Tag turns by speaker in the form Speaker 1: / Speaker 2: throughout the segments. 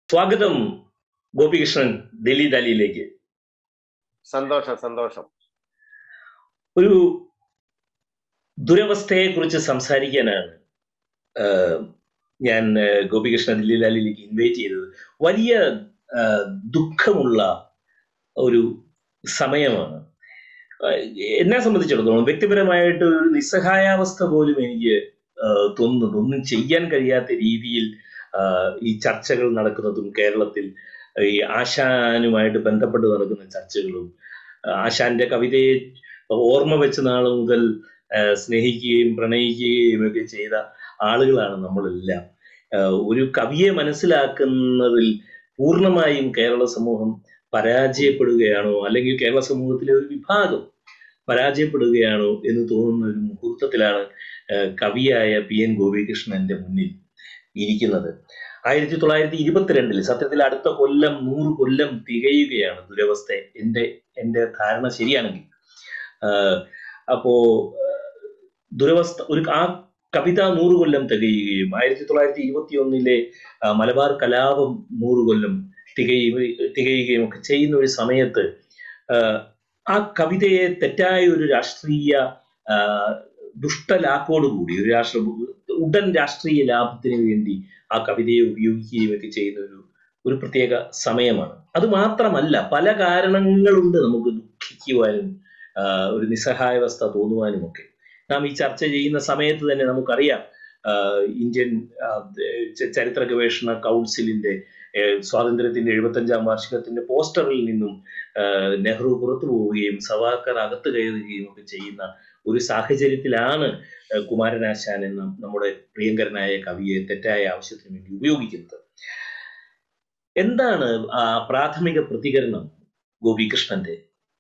Speaker 1: സ്വാഗതം ഗോപികൃഷ്ണൻ ഡൽഹി ദാലിയിലേക്ക്
Speaker 2: സന്തോഷം സന്തോഷം
Speaker 1: ഒരു ദുരവസ്ഥയെ കുറിച്ച് സംസാരിക്കാനാണ് ആഹ്, ഞാൻ ആഹ്, ഗോപികൃഷ്ണൻ ഡൽഹി ദാലിയിലേക്ക് ഇൻവൈറ്റ് ചെയ്തത് വലിയ ആഹ്, ദുഃഖമുള്ള ഒരു സമയമാണ് ആഹ്, എന്നെ സംബന്ധിച്ചിടത്തോളം വ്യക്തിപരമായിട്ട് ഒരു നിസ്സഹായാവസ്ഥ പോലും എനിക്ക് ആഹ്, തോന്നുന്നത് ഒന്നും ചെയ്യാൻ കഴിയാത്ത രീതിയിൽ ആഹ്, ഈ ചർച്ചകൾ നടക്കുന്നതും കേരളത്തിൽ ഈ ആശാനുമായിട്ട് ബന്ധപ്പെട്ട് നടക്കുന്ന ചർച്ചകളും ആഹ്, ആശാന്റെ കവിതയെ ഓർമ്മ വെച്ച നാൾ മുതൽ ആഹ്, സ്നേഹിക്കുകയും പ്രണയിക്കുകയും ഒക്കെ ചെയ്ത ആളുകളാണ് നമ്മളെല്ലാം ആഹ്, ഒരു കവിയെ മനസ്സിലാക്കുന്നതിൽ പൂർണ്ണമായും കേരള സമൂഹം പരാജയപ്പെടുകയാണോ അല്ലെങ്കിൽ കേരള സമൂഹത്തിലെ ഒരു വിഭാഗം പരാജയപ്പെടുകയാണോ എന്ന് തോന്നുന്ന ഒരു മുഹൂർത്തത്തിലാണ് ആഹ്, കവിയായ പി എൻ ഗോപികൃഷ്ണന്റെ മുന്നിൽ ഇരിക്കുന്നത് ആയിരത്തി തൊള്ളായിരത്തി ഇരുപത്തിരണ്ടിൽ സത്യത്തിൽ അടുത്ത കൊല്ലം നൂറ് കൊല്ലം തികയുകയാണ് ദുരവസ്ഥ എന്റെ എന്റെ ധാരണ ശരിയാണെങ്കിൽ ആഹ് അപ്പോ ആഹ് ദുരവസ്ഥ ഒരു ആ കവിത നൂറ് കൊല്ലം തികയുകയും ആയിരത്തി തൊള്ളായിരത്തി ഇരുപത്തി ഒന്നിലെ മലബാർ കലാപം നൂറ് കൊല്ലം തികയുകയും തികയുകയും ഒക്കെ ചെയ്യുന്ന ഒരു സമയത്ത് ആഹ് ആ കവിതയെ തെറ്റായ ഒരു രാഷ്ട്രീയ ആഹ് ദുഷ്ടലാക്കോടുകൂടി ഒരു രാഷ്ട്ര ഉടൻ രാഷ്ട്രീയ ലാഭത്തിന് വേണ്ടി ആ കവിതയെ ഉപയോഗിക്കുകയും ഒക്കെ ചെയ്യുന്ന ഒരു ഒരു പ്രത്യേക സമയമാണ് അത് മാത്രമല്ല പല കാരണങ്ങളുണ്ട് നമുക്ക് ദുഃഖിക്കുവാനും ആഹ് ഒരു നിസ്സഹായാവസ്ഥ തോന്നുവാനും ഒക്കെ നാം ഈ ചർച്ച ചെയ്യുന്ന സമയത്ത് തന്നെ നമുക്കറിയാം ആഹ് ഇന്ത്യൻ ആഹ് ച- ചരിത്ര ഗവേഷണ കൗൺസിലിന്റെ ഏഹ് സ്വാതന്ത്ര്യത്തിന്റെ എഴുപത്തഞ്ചാം വാർഷികത്തിന്റെ പോസ്റ്ററിൽ നിന്നും ആഹ് നെഹ്റു പുറത്തു പോവുകയും സവാക്കർ അകത്ത് കയറുകയും ഒക്കെ ചെയ്യുന്ന ഒരു സാഹചര്യത്തിലാണ് ആഹ് കുമാരനാശാൻ എന്ന നമ്മുടെ പ്രിയങ്കരനായ കവിയെ തെറ്റായ ആവശ്യത്തിന് വേണ്ടി ഉപയോഗിക്കുന്നത് എന്താണ് ആ പ്രാഥമിക പ്രതികരണം ഗോപികൃഷ്ണന്റെ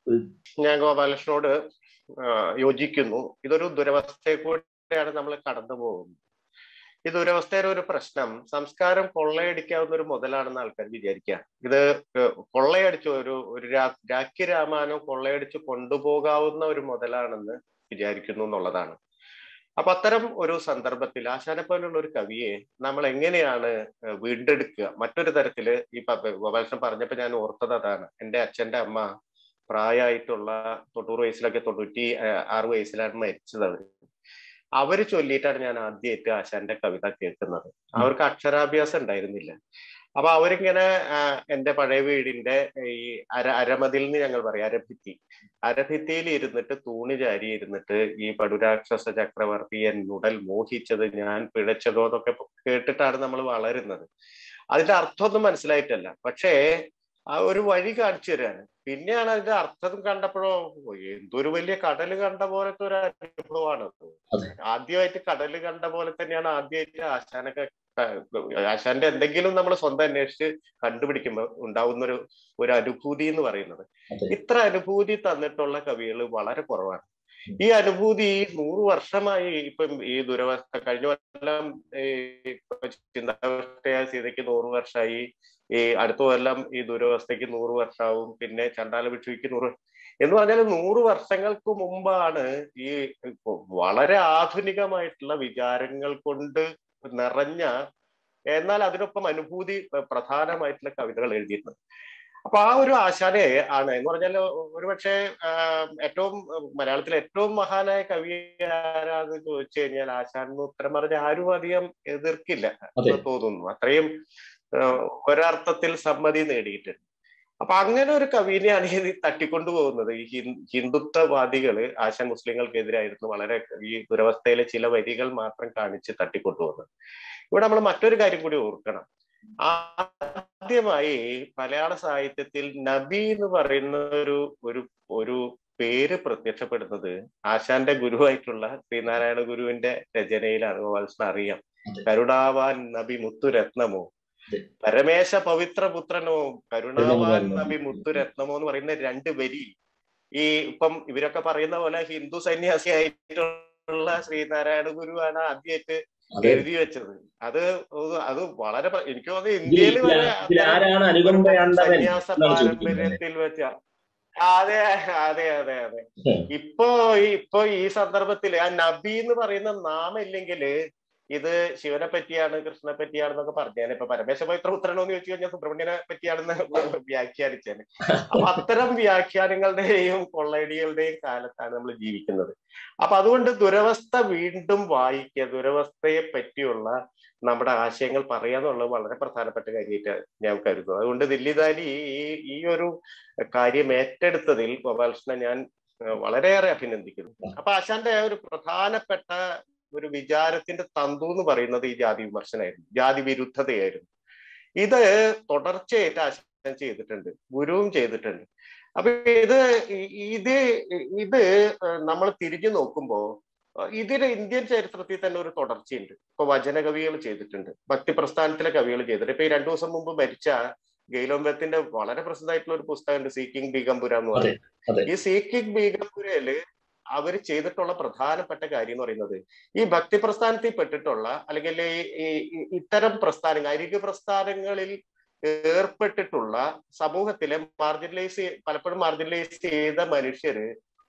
Speaker 2: ഞാൻ ഗോപാലകൃഷ്ണനോട് ആ, യോജിക്കുന്നു ഇതൊരു ദുരവസ്ഥയെ കൂടെയാണ് നമ്മൾ കടന്നു പോകുന്നത് ഈ ദുരവസ്ഥയുടെ ഒരു പ്രശ്നം സംസ്കാരം കൊള്ളയടിക്കാവുന്ന ഒരു മുതലാണെന്ന് ആൾക്കാർ വിചാരിക്കുക ഇത് ഏഹ്, കൊള്ളയടിച്ചു ഒരു ഒരു രാ- രാഖി രാമായണം കൊള്ളയടിച്ച് കൊണ്ടുപോകാവുന്ന ഒരു മുതലാണെന്ന് വിചാരിക്കുന്നു എന്നുള്ളതാണ് അപ്പൊ അത്തരം ഒരു സന്ദർഭത്തിൽ ആശാനെ പോലുള്ള ഒരു കവിയെ നമ്മൾ എങ്ങനെയാണ് ഏഹ്, വീണ്ടെടുക്കുക മറ്റൊരു തരത്തില് ഈ പ- ഗോപാലകൃഷ്ണൻ പറഞ്ഞപ്പോ ഞാൻ ഓർത്തത് അതാണ് എന്റെ അച്ഛന്റെ അമ്മ പ്രായമായിട്ടുള്ള തൊണ്ണൂറ് വയസ്സിലൊക്കെ തൊണ്ണൂറ്റി ഏഹ്, ആറ് വയസ്സിലാണ് മരിച്ചത് അവര് അവര് ചൊല്ലിയിട്ടാണ് ഞാൻ ആദ്യമായിട്ട് ആശാന്റെ കവിത കേൾക്കുന്നത് അവർക്ക് അക്ഷരാഭ്യാസം ഉണ്ടായിരുന്നില്ല അപ്പൊ അവരിങ്ങനെ ആഹ്, എന്റെ പഴയ വീടിന്റെ ഈ അര അരമതിൽ എന്ന് ഞങ്ങൾ പറയും അരഭിത്തി അരഭിത്തിയിൽ ഇരുന്നിട്ട് തൂണി ചാരി ഇരുന്നിട്ട് ഈ പടുരാക്ഷസ ചക്രവർത്തി എന്നുടൽ മോഹിച്ചത് ഞാൻ പിഴച്ചതോ എന്നൊക്കെ കേട്ടിട്ടാണ് നമ്മൾ വളരുന്നത് അതിന്റെ അർത്ഥമൊന്നും മനസ്സിലായിട്ടല്ല പക്ഷേ ആ ഒരു വഴി കാണിച്ചു തരാണ് പിന്നെയാണ് അതിന്റെ അർത്ഥം കണ്ടപ്പോഴോ ഓ, എന്തൊരു വലിയ കടല് കണ്ട പോലത്തെ ഒരു അനുഭവമാണ്
Speaker 1: അതെ.
Speaker 2: ആദ്യമായിട്ട് കടല് കണ്ട പോലെ തന്നെയാണ് ആദ്യമായിട്ട് ആശാനൊക്കെ ക- ആശാന്റെ എന്തെങ്കിലും നമ്മൾ സ്വന്തം അന്വേഷിച്ച് കണ്ടുപിടിക്കുമ്പോൾ ഉണ്ടാവുന്ന ഒരു ഒരു അനുഭൂതി എന്ന് പറയുന്നത്
Speaker 1: അതെ.
Speaker 2: ഇത്ര അനുഭൂതി തന്നിട്ടുള്ള കവികൾ വളരെ കുറവാണ് ഈ അനുഭൂതി നൂറ് വർഷമായി ഇപ്പം ഈ ദുരവസ്ഥ കഴിഞ്ഞ കൊല്ലം ഈ ചിന്താവസ്ഥയായ സീതയ്ക്ക് നൂറ് വർഷമായി ഈ അടുത്ത കൊല്ലം ഈ ദുരവസ്ഥയ്ക്ക് നൂറ് വർഷമാവും പിന്നെ ചണ്ടാല ഭിക്ഷുവിക്ക് നൂറ് എന്ന് പറഞ്ഞാൽ നൂറ് വർഷങ്ങൾക്ക് മുമ്പാണ് ഈ ഇപ്പൊ വളരെ ആധുനികമായിട്ടുള്ള വിചാരങ്ങൾ കൊണ്ട് നിറഞ്ഞ എന്നാൽ അതിനൊപ്പം അനുഭൂതി പ്രധാനമായിട്ടുള്ള കവിതകൾ എഴുതിയിരുന്നത് അപ്പൊ ആ ഒരു ആശാനെ ആണ് എന്ന് പറഞ്ഞാൽ ഒരുപക്ഷെ ആഹ്, ഏറ്റവും മലയാളത്തിലെ ഏറ്റവും മഹാനായ കവി ആരാന്ന് ചോദിച്ചു കഴിഞ്ഞാൽ ആശാൻ എന്ന് ഉത്തരം പറഞ്ഞ ആരും അധികം എതിർക്കില്ല
Speaker 1: അതെ
Speaker 2: എന്ന് തോന്നുന്നു അത്രയും ആഹ്, ഒരർത്ഥത്തിൽ സമ്മതി നേടിയിട്ടുണ്ട് അപ്പൊ അങ്ങനെ ഒരു കവിനെയാണ് ഈ തട്ടിക്കൊണ്ടു പോകുന്നത് ഈ ഹിന്ദു ഹിന്ദുത്വവാദികള് ആശാൻ മുസ്ലിങ്ങൾക്കെതിരായിരുന്നു വളരെ ഈ ദുരവസ്ഥയിലെ ചില വരികൾ മാത്രം കാണിച്ച് തട്ടിക്കൊണ്ടുപോകുന്നത് ഇവിടെ നമ്മൾ മറ്റൊരു കാര്യം കൂടി ഓർക്കണം ആദ്യമായി മലയാള സാഹിത്യത്തിൽ നബി എന്ന് പറയുന്ന ഒരു ഒരു ഒരു പേര് പ്രത്യക്ഷപ്പെടുന്നത് ആശാന്റെ ഗുരുവായിട്ടുള്ള ശ്രീനാരായണ ഗുരുവിന്റെ രചനയിലാണ് ഗോപാലകൃഷ്ണൻ അറിയാം
Speaker 1: അതെ.
Speaker 2: കരുണാവാൻ നബി മുത്തുരത്നമോ
Speaker 1: അതെ.
Speaker 2: പരമേശ പവിത്ര പുത്രനോ കരുണാവാൻ
Speaker 1: കരുണാവാൻ
Speaker 2: നബി
Speaker 1: നബി
Speaker 2: മുത്തുരത്നമോ എന്ന് പറയുന്ന രണ്ട് വരി ഈ ഇപ്പം ഇവരൊക്കെ പറയുന്ന പോലെ ഹിന്ദു സന്യാസിയായിട്ടുള്ള ശ്രീനാരായണ ഗുരുവാണ് ആദ്യമായിട്ട്
Speaker 1: അതെ
Speaker 2: എഴുതി വെച്ചത് അത് ഒരു- അത് വളരെ പ്ര- എനിക്ക് തോന്നുന്നു
Speaker 1: ഇതിൽ
Speaker 2: ഇന്ത്യയിൽ വരെ
Speaker 1: ഇതിൽ
Speaker 2: അത്തരം
Speaker 1: ആരാണ് അനുകമ്പയാണ്ടവൻ
Speaker 2: സന്യാസ
Speaker 1: എന്നാണ് ചോദിക്കുന്നത്
Speaker 2: പാരമ്പര്യത്തിൽ വെച്ച അതെ അതെ അതെ അതെ
Speaker 1: ഉം.
Speaker 2: ഇപ്പോ ഈ- ഇപ്പോ ഈ സന്ദർഭത്തിൽ ആ നബി എന്ന് പറയുന്ന നാമം ഇല്ലെങ്കിൽ ഇത് ശിവനെ പറ്റിയാണ് കൃഷ്ണനെ പറ്റിയാണെന്നൊക്കെ പറഞ്ഞേനെ ഇപ്പൊ പരമേശ്വര ഉത്തരണോ എന്ന് ചോദിച്ചു കഴിഞ്ഞാൽ സുബ്രഹ്മണ്യനെ പറ്റിയാണെന്ന് വ്യാഖ്യാനിച്ചേനെ അപ്പൊ അത്തരം വ്യാഖ്യാനങ്ങളുടെയും കൊള്ളയടികളുടെയും കാലത്താണ് നമ്മൾ ജീവിക്കുന്നത് അപ്പൊ അതുകൊണ്ട് ദുരവസ്ഥ വീണ്ടും വായിക്കുക ദുരവസ്ഥയെ പറ്റിയുള്ള നമ്മുടെ ആശയങ്ങൾ പറയാന്നുള്ളത് വളരെ പ്രധാനപ്പെട്ട കാര്യമായിട്ട് ഞാൻ കരുതുന്നു അതുകൊണ്ട് ദില്ലിദാലി ഈ ഈ ഒരു കാര്യം ഏറ്റെടുത്തതിൽ ഗോപാലകൃഷ്ണൻ ഞാൻ വളരെയേറെ അഭിനന്ദിക്കുന്നു അപ്പൊ ആശാന്റെ ഒരു പ്രധാനപ്പെട്ട ഒരു വിചാരത്തിന്റെ തന്തു എന്ന് പറയുന്നത് ഈ ജാതി വിമർശനമായിരുന്നു ജാതി വിരുദ്ധതയായിരുന്നു ഇത് തുടർച്ചയായിട്ട് ആശാൻ ചെയ്തിട്ടുണ്ട് ഗുരുവും ചെയ്തിട്ടുണ്ട് അപ്പൊ ഇത് ഇത് ഇത് നമ്മൾ തിരിഞ്ഞു നോക്കുമ്പോ ഇതിന് ഇന്ത്യൻ ചരിത്രത്തിൽ തന്നെ ഒരു തുടർച്ചയുണ്ട് ഇപ്പൊ വചനകവികൾ ചെയ്തിട്ടുണ്ട് ഭക്തി പ്രസ്ഥാനത്തിലെ കവികൾ ചെയ്തിട്ടുണ്ട് ഇപ്പൊ ഈ രണ്ടു ദിവസം മുമ്പ് മരിച്ച ഗെയിലോംബത്തിന്റെ വളരെ പ്രസിദ്ധമായിട്ടുള്ള ഒരു പുസ്തകമുണ്ട് സീക്കിംഗ് ബീഗംപുര എന്ന് പറയുന്നത് ഈ സീക്കിംഗ് ബീഗംപുരയില് അവർ ചെയ്തിട്ടുള്ള പ്രധാനപ്പെട്ട കാര്യം എന്ന് പറയുന്നത് ഈ ഭക്തി പ്രസ്ഥാനത്തിൽ പെട്ടിട്ടുള്ള അല്ലെങ്കിൽ ഈ ഇത്തരം പ്രസ്ഥാനങ്ങൾ അരിക് പ്രസ്ഥാനങ്ങളിൽ ഏർപ്പെട്ടിട്ടുള്ള സമൂഹത്തിലെ മാർജിനലൈസ് പലപ്പോഴും മാർജിനലൈസ് ചെയ്ത മനുഷ്യര്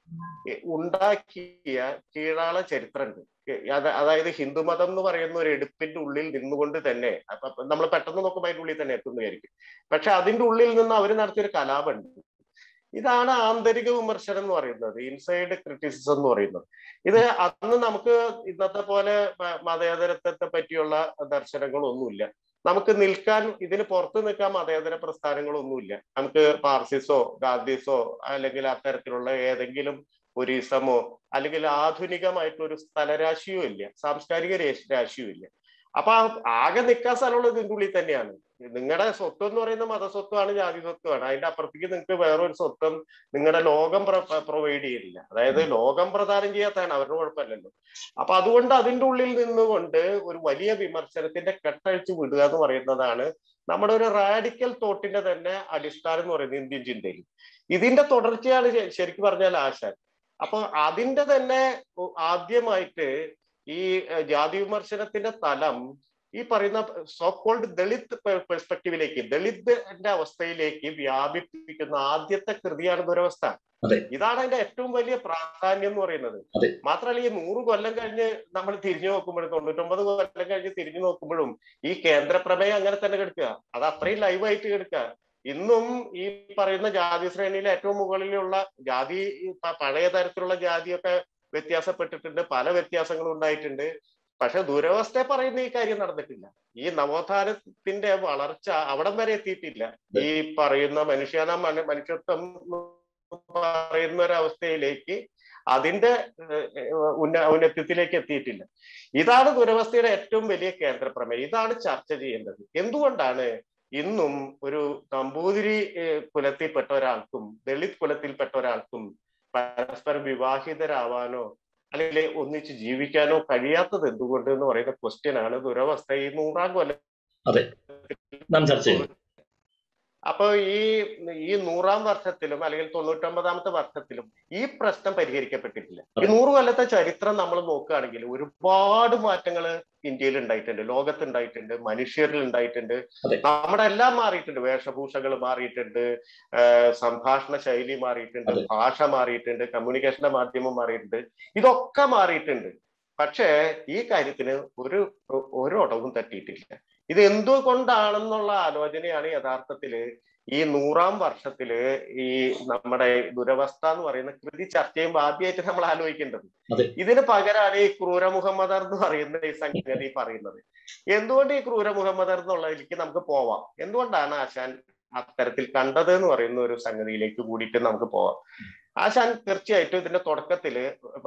Speaker 2: ഉണ്ടാക്കിയ കീഴാള ചരിത്രമുണ്ട് അതായത് ഹിന്ദുമതം എന്ന് പറയുന്ന ഒരു എടുപ്പിന്റെ ഉള്ളിൽ നിന്നുകൊണ്ട് തന്നെ നമ്മൾ പെട്ടെന്ന് നോക്കുമ്പോൾ അതിന്റെ ഉള്ളിൽ തന്നെ എത്തുന്നതായിരിക്കും പക്ഷെ അതിന്റെ ഉള്ളിൽ നിന്ന് അവർ നടത്തിയൊരു കലാപമുണ്ട് ഇതാണ് ആന്തരിക വിമർശനം എന്ന് പറയുന്നത് ഇൻസൈഡ് ക്രിറ്റിസിസം എന്ന് പറയുന്നത് ഇത് അന്ന് നമുക്ക് ഇന്നത്തെ പോലെ മതേതരത്വത്തെ പറ്റിയുള്ള ദർശനങ്ങളൊന്നുമില്ല നമുക്ക് നിൽക്കാൻ ഇതിന് പുറത്ത് നിൽക്കാൻ മതേതര പ്രസ്ഥാനങ്ങളൊന്നുമില്ല നമുക്ക് പാർസിസോ ഗാന്ധിസോ അല്ലെങ്കിൽ അത്തരത്തിലുള്ള ഏതെങ്കിലും ഒരു ഇസമോ അല്ലെങ്കിൽ ആധുനികമായിട്ടൊരു സ്ഥലരാശിയോ ഇല്ല സാംസ്കാരിക രാശിയോ ഇല്ല അപ്പൊ ആകെ നിൽക്കാൻ സ്ഥലമുള്ളത് ഇതിൻ്റെ ഉള്ളിൽ തന്നെയാണ് നിങ്ങളുടെ സ്വത്വം എന്ന് പറയുന്ന മതസ്വത്വമാണ് ജാതി സ്വത്വമാണ് അതിന്റെ അപ്പുറത്തേക്ക് നിങ്ങൾക്ക് വേറൊരു സ്വത്വം നിങ്ങളുടെ ലോകം പ്രൊവൈഡ് ചെയ്തില്ല അതായത് ലോകം പ്രദാനം ചെയ്യാത്തതാണ് അവരുടെ കുഴപ്പമില്ലല്ലോ അപ്പൊ അതുകൊണ്ട് അതിൻ്റെ ഉള്ളിൽ നിന്നുകൊണ്ട് ഒരു വലിയ വിമർശനത്തിന്റെ കെട്ടഴിച്ച് വിടുക എന്ന് പറയുന്നതാണ് നമ്മുടെ ഒരു റാഡിക്കൽ തോട്ടിന്റെ തന്നെ അടിസ്ഥാനം എന്ന് പറയുന്നത് ഇന്ത്യൻ ചിന്തയിൽ ഇതിന്റെ തുടർച്ചയാണ് ശരിക്കും പറഞ്ഞാൽ ആശാൻ അപ്പൊ അതിന്റെ തന്നെ ആദ്യമായിട്ട് ഈ ജാതി വിമർശനത്തിന്റെ തലം ഈ പറയുന്ന സോ കോൾഡ് ദളിത് പെർസ്പെക്റ്റീവിലേക്ക് ദളിതന്റെ അവസ്ഥയിലേക്ക് വ്യാപിപ്പിക്കുന്ന ആദ്യത്തെ കൃതിയാണ് ദുരവസ്ഥ ഇതാണ് അതിന്റെ ഏറ്റവും വലിയ പ്രാധാന്യം എന്ന് പറയുന്നത് മാത്രമല്ല ഈ നൂറ് കൊല്ലം കഴിഞ്ഞ് നമ്മൾ തിരിഞ്ഞു നോക്കുമ്പോഴും തൊണ്ണൂറ്റൊമ്പത് കൊല്ലം കഴിഞ്ഞ് തിരിഞ്ഞു നോക്കുമ്പോഴും ഈ കേന്ദ്ര പ്രമേയം അങ്ങനെ തന്നെ കിടക്കുക അത് അത്രയും ലൈവായിട്ട് കിടക്കുക ഇന്നും ഈ പറയുന്ന ജാതി ശ്രേണിയിലെ ഏറ്റവും മുകളിലുള്ള ജാതി പഴയ തരത്തിലുള്ള ജാതിയൊക്കെ വ്യത്യാസപ്പെട്ടിട്ടുണ്ട് പല വ്യത്യാസങ്ങളും ഉണ്ടായിട്ടുണ്ട് പക്ഷെ ദുരവസ്ഥയെ പറയുന്ന ഈ കാര്യം നടന്നിട്ടില്ല ഈ നവോത്ഥാനത്തിന്റെ വളർച്ച അവിടം വരെ എത്തിയിട്ടില്ല ഈ പറയുന്ന മനുഷ്യാന മനുഷ്യത്വം പറയുന്ന ഒരവസ്ഥയിലേക്ക് അതിന്റെ ഉന്ന ഔന്നത്യത്തിലേക്ക് എത്തിയിട്ടില്ല ഇതാണ് ദുരവസ്ഥയുടെ ഏറ്റവും വലിയ കേന്ദ്ര പ്രമേയം ഇതാണ് ചർച്ച ചെയ്യേണ്ടത് എന്തുകൊണ്ടാണ് ഇന്നും ഒരു നമ്പൂതിരി കുലത്തിൽപ്പെട്ട ഒരാൾക്കും ദളിത് കുലത്തിൽപ്പെട്ട ഒരാൾക്കും പരസ്പരം വിവാഹിതരാവാനോ അല്ലെങ്കിൽ ഒന്നിച്ച് ജീവിക്കാനോ കഴിയാത്തത് എന്തുകൊണ്ട് എന്ന് പറയുന്ന ക്വസ്റ്റ്യൻ ആണ് ദുരവസ്ഥ ഈ നൂറാം കൊല്ലം
Speaker 1: അതെ നാം ചർച്ച ചെയ്യും
Speaker 2: അപ്പൊ ഈ ഈ നൂറാം വർഷത്തിലും അല്ലെങ്കിൽ തൊണ്ണൂറ്റൊമ്പതാമത്തെ വർഷത്തിലും ഈ പ്രശ്നം പരിഹരിക്കപ്പെട്ടിട്ടില്ല ഈ നൂറ് കൊല്ലത്തെ ചരിത്രം നമ്മൾ നോക്കുകയാണെങ്കിൽ ഒരുപാട് മാറ്റങ്ങൾ ഇന്ത്യയിൽ ഉണ്ടായിട്ടുണ്ട് ലോകത്ത് ഉണ്ടായിട്ടുണ്ട് മനുഷ്യരിൽ ഉണ്ടായിട്ടുണ്ട് നമ്മുടെ എല്ലാം മാറിയിട്ടുണ്ട് വേഷഭൂഷകൾ മാറിയിട്ടുണ്ട് സംഭാഷണ ശൈലി മാറിയിട്ടുണ്ട് ഭാഷ മാറിയിട്ടുണ്ട് കമ്മ്യൂണിക്കേഷന്റെ മാധ്യമം മാറിയിട്ടുണ്ട് ഇതൊക്കെ മാറിയിട്ടുണ്ട് പക്ഷേ ഈ കാര്യത്തിന് ഒരു ഒരു ഒടവും തട്ടിയിട്ടില്ല ഇത് എന്തുകൊണ്ടാണെന്നുള്ള ആലോചനയാണ് യഥാർത്ഥത്തില് ഈ നൂറാം വർഷത്തില് ഈ നമ്മുടെ ദുരവസ്ഥ എന്ന് പറയുന്ന കൃതി ചർച്ച ചെയ്യുമ്പോൾ ആദ്യമായിട്ട് നമ്മൾ ആലോചിക്കേണ്ടത് ഇതിന് പകരമാണ് ഈ ക്രൂര മുഹമ്മദർ എന്ന് പറയുന്ന ഈ സംഗതി പറയുന്നത് എന്തുകൊണ്ട് ഈ ക്രൂര മുഹമ്മദർ എന്നുള്ളതിലേക്ക് നമുക്ക് പോവാം എന്തുകൊണ്ടാണ് ആശാൻ അത്തരത്തിൽ കണ്ടത് എന്ന് പറയുന്ന ഒരു സംഗതിയിലേക്ക് കൂടിയിട്ട് നമുക്ക് പോവാം ആശാൻ തീർച്ചയായിട്ടും ഇതിന്റെ തുടക്കത്തില്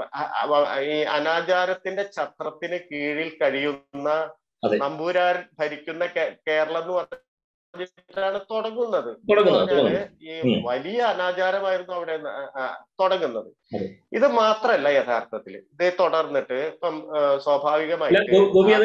Speaker 2: ഈ അനാചാരത്തിന്റെ ഛത്രത്തിന് കീഴിൽ കഴിയുന്ന നമ്പൂരാർ ഭരിക്കുന്ന കേരളം എന്ന് പറഞ്ഞിട്ടാണ് തുടങ്ങുന്നത് ഈ വലിയ അനാചാരമായിരുന്നു അവിടെ തുടങ്ങുന്നത് ഇത് മാത്രല്ല യഥാർത്ഥത്തിൽ ഇത് തുടർന്നിട്ട് ഇപ്പം സ്വാഭാവികമായിട്ട്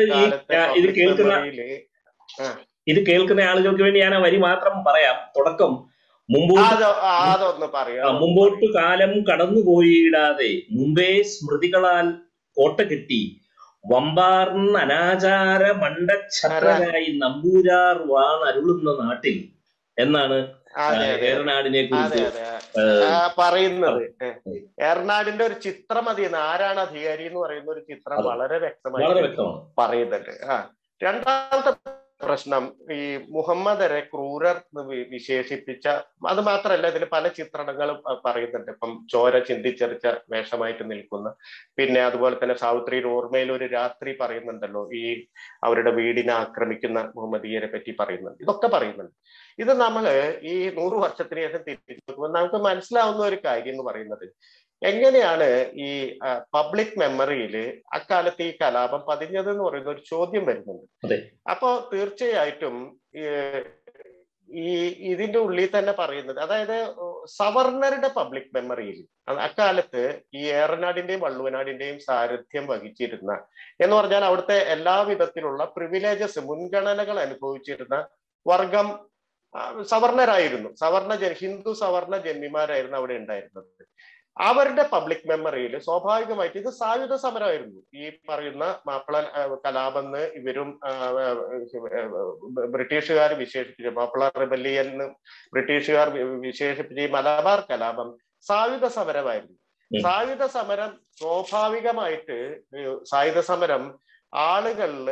Speaker 1: ഇത് കേൾക്കുന്ന ആളുകൾക്ക് വേണ്ടി ഞാൻ ആ വരി മാത്രം പറയാം തുടക്കം മുമ്പോട്ട്
Speaker 2: അതൊന്ന് പറയാം
Speaker 1: മുമ്പോട്ട് കാലം കടന്നുപോയിടാതെ മുമ്പേ സ്മൃതികളാൽ കോട്ട കെട്ടി വമ്പാർന്ന അനാചാര മണ്ടച്ഛരായി നമ്പൂരാർ വാണരുളുന്ന നാട്ടിൽ എന്നാണ്
Speaker 2: അതെ അതെ
Speaker 1: ഏറനാടിനെ
Speaker 2: അതെ
Speaker 1: കുറിച്ച്
Speaker 2: അതെ ആ, പറയുന്നത് ഏർനാടിന്റെ ഒരു ചിത്രം മതി ആരാണ് അധികാരി എന്ന് പറയുന്ന ഒരു ചിത്രം
Speaker 1: അതെ.
Speaker 2: വളരെ
Speaker 1: വളരെ
Speaker 2: വ്യക്തമായി
Speaker 1: വ്യക്തമാണ്
Speaker 2: പറയുന്നുണ്ട് ആ രണ്ടാമത്തെ പ്രശ്നം ഈ മുഹമ്മദരെ ക്രൂരർ എന്ന് വി- വിശേഷിപ്പിച്ച അത് മാത്രമല്ല ഇതിൽ പല ചിത്രണങ്ങളും അഹ് പറയുന്നുണ്ട് ഇപ്പം ചോര ചിന്തിച്ചെറിച്ച വേഷമായിട്ട് നിൽക്കുന്ന പിന്നെ അതുപോലെ തന്നെ സാവിത്രിയുടെ ഓർമ്മയിൽ ഒരു രാത്രി പറയുന്നുണ്ടല്ലോ ഈ അവരുടെ വീടിനെ ആക്രമിക്കുന്ന മുഹമ്മദീയരെ പറ്റി പറയുന്നുണ്ട് ഇതൊക്കെ പറയുന്നുണ്ട് ഇത് നമ്മള് ഈ നൂറ് വർഷത്തിന് ശേഷം തിരിച്ചു നോക്കുമ്പോൾ നമുക്ക് മനസ്സിലാവുന്ന ഒരു കാര്യം എന്ന് പറയുന്നത് എങ്ങനെയാണ് ഈ പബ്ലിക് മെമ്മറിയിൽ അക്കാലത്ത് ഈ കലാപം പതിഞ്ഞത് എന്ന് പറയുന്ന ഒരു ചോദ്യം വരുന്നുണ്ട്
Speaker 1: അതെ.
Speaker 2: അപ്പോ തീർച്ചയായിട്ടും ഈ- ഈ ഇതിന്റെ ഉള്ളിൽ തന്നെ പറയുന്നത് അതായത് സവർണരുടെ പബ്ലിക് മെമ്മറിയിൽ അക്കാലത്ത് ഈ ഏറനാടിന്റെയും വള്ളുവനാടിന്റെയും സാരഥ്യം വഹിച്ചിരുന്ന എന്ന് പറഞ്ഞാൽ അവിടുത്തെ എല്ലാ വിധത്തിലുള്ള പ്രിവിലേജസ് മുൻഗണനകൾ അനുഭവിച്ചിരുന്ന വർഗം ആ, സവർണരായിരുന്നു സവർണ ജൻ ഹിന്ദു സവർണ ജന്മിമാരായിരുന്നു അവിടെ ഉണ്ടായിരുന്നത് അവരുടെ പബ്ലിക് മെമ്മറിയിൽ സ്വാഭാവികമായിട്ട് ഇത് സായുധ സമരമായിരുന്നു ഈ പറയുന്ന മാപ്പിള ആ, കലാപെന്ന് ഇവരും ആ, ആ, ബ്രിട്ടീഷുകാർ വിശേഷിപ്പിച്ച മാപ്പിള റിബല്ലിയൻ എന്ന് ബ്രിട്ടീഷുകാർ വി- വിശേഷിപ്പിച്ച ഈ മലബാർ കലാപം സായുധ സമരമായിരുന്നു
Speaker 1: ഉം.
Speaker 2: സായുധ സമരം സ്വാഭാവികമായിട്ട് ഈ സായുധ സമരം ആളുകളിൽ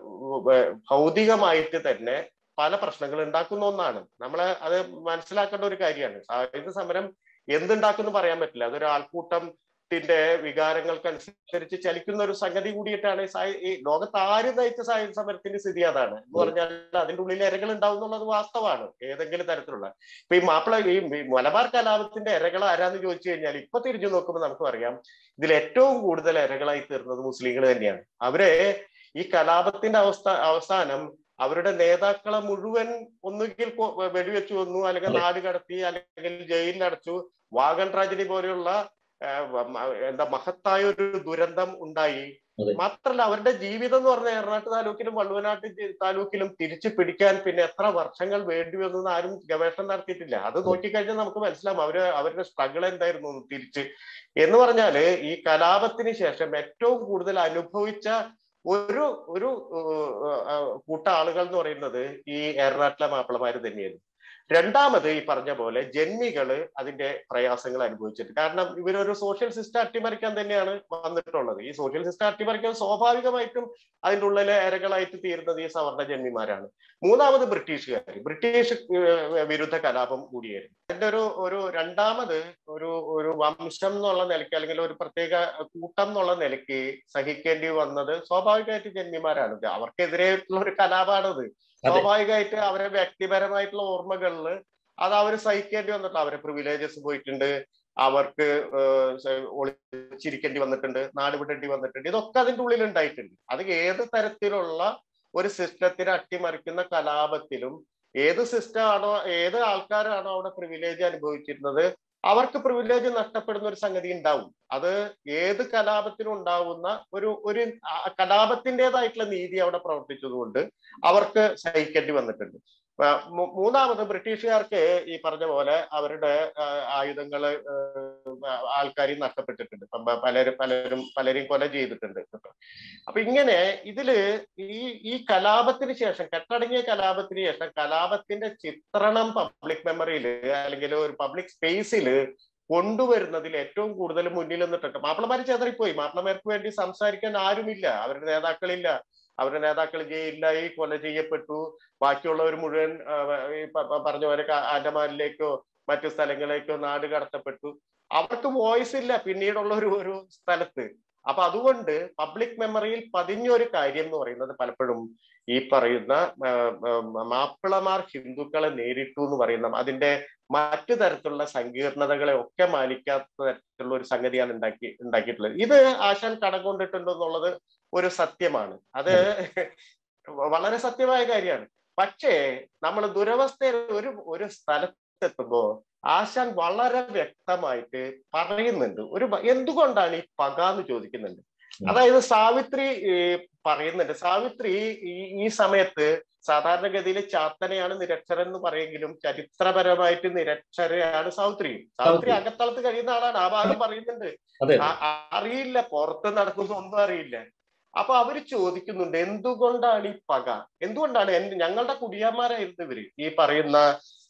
Speaker 2: ഭൗതികമായിട്ട് തന്നെ പല പ്രശ്നങ്ങൾ ഉണ്ടാക്കുന്ന ഒന്നാണ് നമ്മള് അത് മനസ്സിലാക്കേണ്ട ഒരു കാര്യമാണ് സായുധ സമരം എന്തുണ്ടാക്കുന്നു പറയാൻ പറ്റില്ല അതൊരു ആൾക്കൂട്ടത്തിന്റെ വികാരങ്ങൾക്കനുസരിച്ച് ചലിക്കുന്ന ഒരു സംഗതി കൂടിയിട്ടാണ് ഈ സായ- ഈ ലോകത്ത് ആര് നയിച്ച സായുധ സമരത്തിന്റെ സ്ഥിതി അതാണ് എന്ന് പറഞ്ഞാൽ അതിന്റെ ഉള്ളിൽ ഇരകൾ ഉണ്ടാവും എന്നുള്ളത് വാസ്തവമാണ് ഏതെങ്കിലും തരത്തിലുള്ള ഇപ്പൊ ഈ മാപ്പിള ഈ ഈ മലബാർ കലാപത്തിന്റെ ഇരകൾ ആരാന്ന് ചോദിച്ചു കഴിഞ്ഞാൽ ഇപ്പൊ തിരിഞ്ഞു നോക്കുമ്പോൾ നമുക്ക് അറിയാം ഇതിൽ ഏറ്റവും കൂടുതൽ ഇരകളായി തീർന്നത് മുസ്ലിങ്ങൾ തന്നെയാണ് അവരെ ഈ കലാപത്തിന്റെ അവസ്ഥ അവസാനം അവരുടെ നേതാക്കളെ മുഴുവൻ ഒന്നുകിൽ കൊ- വെടിവെച്ചു കൊന്നു അല്ലെങ്കിൽ
Speaker 1: അതെ.
Speaker 2: നാട് കടത്തി അല്ലെങ്കിൽ ജയിലിൽ അടച്ചു വാഗൺ ട്രാജഡി പോലെയുള്ള ആ, മ- എന്താ മഹത്തായ ഒരു ദുരന്തം ഉണ്ടായി
Speaker 1: അതെ.
Speaker 2: മാത്രല്ല അവരുടെ ജീവിതം എന്ന് പറഞ്ഞ എറണാട്ട് താലൂക്കിലും വള്ളുവനാട്ട് ജി- താലൂക്കിലും തിരിച്ചു പിടിക്കാൻ പിന്നെ എത്ര വർഷങ്ങൾ വേണ്ടി വന്നു എന്ന് ആരും ഗവേഷണം നടത്തിയിട്ടില്ല അത് നോക്കിക്കഴിഞ്ഞാൽ നമുക്ക് മനസ്സിലാവും അവര് അവരുടെ സ്ട്രഗിൾ എന്തായിരുന്നു എന്ന് തിരിച്ച് എന്ന് പറഞ്ഞാല് ഈ കലാപത്തിന് ശേഷം ഏറ്റവും കൂടുതൽ അനുഭവിച്ച ഒരു ഒരു ഏഹ്, ഏഹ്, കൂട്ട ആളുകൾ എന്ന് പറയുന്നത് ഈ ഏറനാട്ടിലെ മാപ്പിളമാര് തന്നെയായിരുന്നു രണ്ടാമത് ഈ പറഞ്ഞ പോലെ ജന്മികള് അതിന്റെ പ്രയാസങ്ങൾ അനുഭവിച്ചിട്ട് കാരണം ഇവരൊരു സോഷ്യൽ സിസ്റ്റം അട്ടിമറിക്കാൻ തന്നെയാണ് വന്നിട്ടുള്ളത് ഈ സോഷ്യൽ സിസ്റ്റം അട്ടിമറിക്കാൻ സ്വാഭാവികമായിട്ടും അതിൻ്റെ ഉള്ളിലെ ഇരകളായിട്ട് തീരുന്നത് ഈ സവർണ ജന്മിമാരാണ് മൂന്നാമത് ബ്രിട്ടീഷുകാർ ബ്രിട്ടീഷ് ഏഹ്, വിരുദ്ധ കലാപം കൂടിയായിരുന്നു അതിന്റെ ഒരു ഒരു രണ്ടാമത് ഒരു ഒരു വംശം എന്നുള്ള നിലയ്ക്ക് അല്ലെങ്കിൽ ഒരു പ്രത്യേക കൂട്ടം എന്നുള്ള നിലയ്ക്ക് സഹിക്കേണ്ടി വന്നത് സ്വാഭാവികമായിട്ട് ജന്മിമാരാണ് ഇത് അവർക്കെതിരെയുള്ള ഒരു കലാപമാണത്
Speaker 1: അതെ.
Speaker 2: സ്വാഭാവികമായിട്ട് അവരെ വ്യക്തിപരമായിട്ടുള്ള ഓർമ്മകളിൽ അത് അവർ സഹിക്കേണ്ടി വന്നിട്ടുണ്ട് അവരെ പ്രിവിലേജസ് പോയിട്ടുണ്ട് അവർക്ക് ഏഹ് സ- ഒളിച്ചിരിക്കേണ്ടി വന്നിട്ടുണ്ട് നാട് വിടേണ്ടി വന്നിട്ടുണ്ട് ഇതൊക്കെ അതിന്റെ ഉള്ളിൽ ഉണ്ടായിട്ടുണ്ട് അത് ഏത് തരത്തിലുള്ള ഒരു സിസ്റ്റത്തിനെ അട്ടിമറിക്കുന്ന കലാപത്തിലും ഏത് സിസ്റ്റം ആണോ ഏത് ആൾക്കാരാണോ അവിടെ പ്രിവിലേജ് അനുഭവിച്ചിരുന്നത് അവർക്ക് പ്രിവിലേജ് നഷ്ടപ്പെടുന്ന ഒരു സംഗതി ഉണ്ടാവും അത് ഏത് കലാപത്തിനും ഉണ്ടാവുന്ന ഒരു ഒരു ആ കലാപത്തിൻ്റെതായിട്ടുള്ള നീതി അവിടെ പ്രവർത്തിച്ചതുകൊണ്ട് അവർക്ക് സഹിക്കേണ്ടി വന്നിട്ടുണ്ട് ആ, മൂ- മൂന്നാമത് ബ്രിട്ടീഷുകാർക്ക് ഈ പറഞ്ഞ പോലെ അവരുടെ ആ, ആയുധങ്ങള് ആൾക്കാരും നഷ്ടപ്പെട്ടിട്ടുണ്ട് ഇപ്പം പ- പലരും പലരും പലരെയും കൊല ചെയ്തിട്ടുണ്ട് അപ്പൊ ഇങ്ങനെ ഇതില് ഈ ഈ കലാപത്തിന് ശേഷം കെട്ടടങ്ങിയ കലാപത്തിന് ശേഷം കലാപത്തിന്റെ ചിത്രണം പബ്ലിക് മെമ്മറിയിൽ അല്ലെങ്കിൽ ഒരു പബ്ലിക് സ്പേസിൽ കൊണ്ടുവരുന്നതിൽ ഏറ്റവും കൂടുതൽ മുന്നിൽ നിന്നിട്ടുണ്ട് മാപ്പിളമാര് ചെതറിപ്പോയി മാപ്പിളമാർക്ക് വേണ്ടി സംസാരിക്കാൻ ആരുമില്ല അവരുടെ നേതാക്കളില്ല അവരുടെ നേതാക്കൾ ജയിലിലായി കൊല ചെയ്യപ്പെട്ടു ബാക്കിയുള്ളവർ മുഴുവൻ ആ, ഈ പ- പ- പറഞ്ഞ പോലെ ക- ആൻഡമാനിലേക്കോ മറ്റു സ്ഥലങ്ങളിലേക്കോ നാട് കടത്തപ്പെട്ടു അവർക്ക് വോയിസ് ഇല്ല പിന്നീടുള്ള ഒരു ഒരു സ്ഥലത്ത് അപ്പൊ അതുകൊണ്ട് പബ്ലിക് മെമ്മറിയിൽ പതിഞ്ഞ ഒരു കാര്യം എന്ന് പറയുന്നത് പലപ്പോഴും ഈ പറയുന്ന ആ, ആ, മാപ്പിളമാർ ഹിന്ദുക്കളെ നേരിട്ടു എന്ന് പറയുന്ന അതിന്റെ മറ്റു തരത്തിലുള്ള സങ്കീർണതകളെ ഒക്കെ മാനിക്കാത്ത തരത്തിലുള്ള ഒരു സംഗതിയാണ് ഉണ്ടാക്കി ഉണ്ടാക്കിയിട്ടുള്ളത് ഇത് ആശാൻ കടം കൊണ്ടിട്ടുണ്ട് എന്നുള്ളത് ഒരു സത്യമാണ് അത് വളരെ സത്യമായ കാര്യമാണ് പക്ഷേ നമ്മൾ ദുരവസ്ഥയിൽ ഒരു ഒരു സ്ഥലത്തെത്തുമ്പോ ആശാൻ വളരെ വ്യക്തമായിട്ട് പറയുന്നുണ്ട് ഒരു ബ- എന്തുകൊണ്ടാണ് ഈ പക എന്ന് ചോദിക്കുന്നുണ്ട് അതായത് സാവിത്രി ഈ, പറയുന്നുണ്ട് സാവിത്രി ഈ ഈ സമയത്ത് സാധാരണഗതിയിൽ ചാത്തനെയാണ് നിരക്ഷരൻ എന്ന് പറയെങ്കിലും ചരിത്രപരമായിട്ട് നിരക്ഷരയാണ് സാവിത്രി സാവിത്രി
Speaker 1: സാവിത്രി.
Speaker 2: അകത്തളത്ത് കഴിയുന്ന ആളാണ് ആ ഭാഗം പറയുന്നുണ്ട്
Speaker 1: അതെ
Speaker 2: ആ- ആ- അറിയില്ല പുറത്ത് നടക്കുന്ന ഒന്നും അറിയില്ല അപ്പൊ അവര് ചോദിക്കുന്നുണ്ട് എന്തുകൊണ്ടാണ് ഈ പക എന്തുകൊണ്ടാണ് എൻ- ഞങ്ങളുടെ കുടിയാന്മാരായിരുന്നു ഇവര് ഈ പറയുന്ന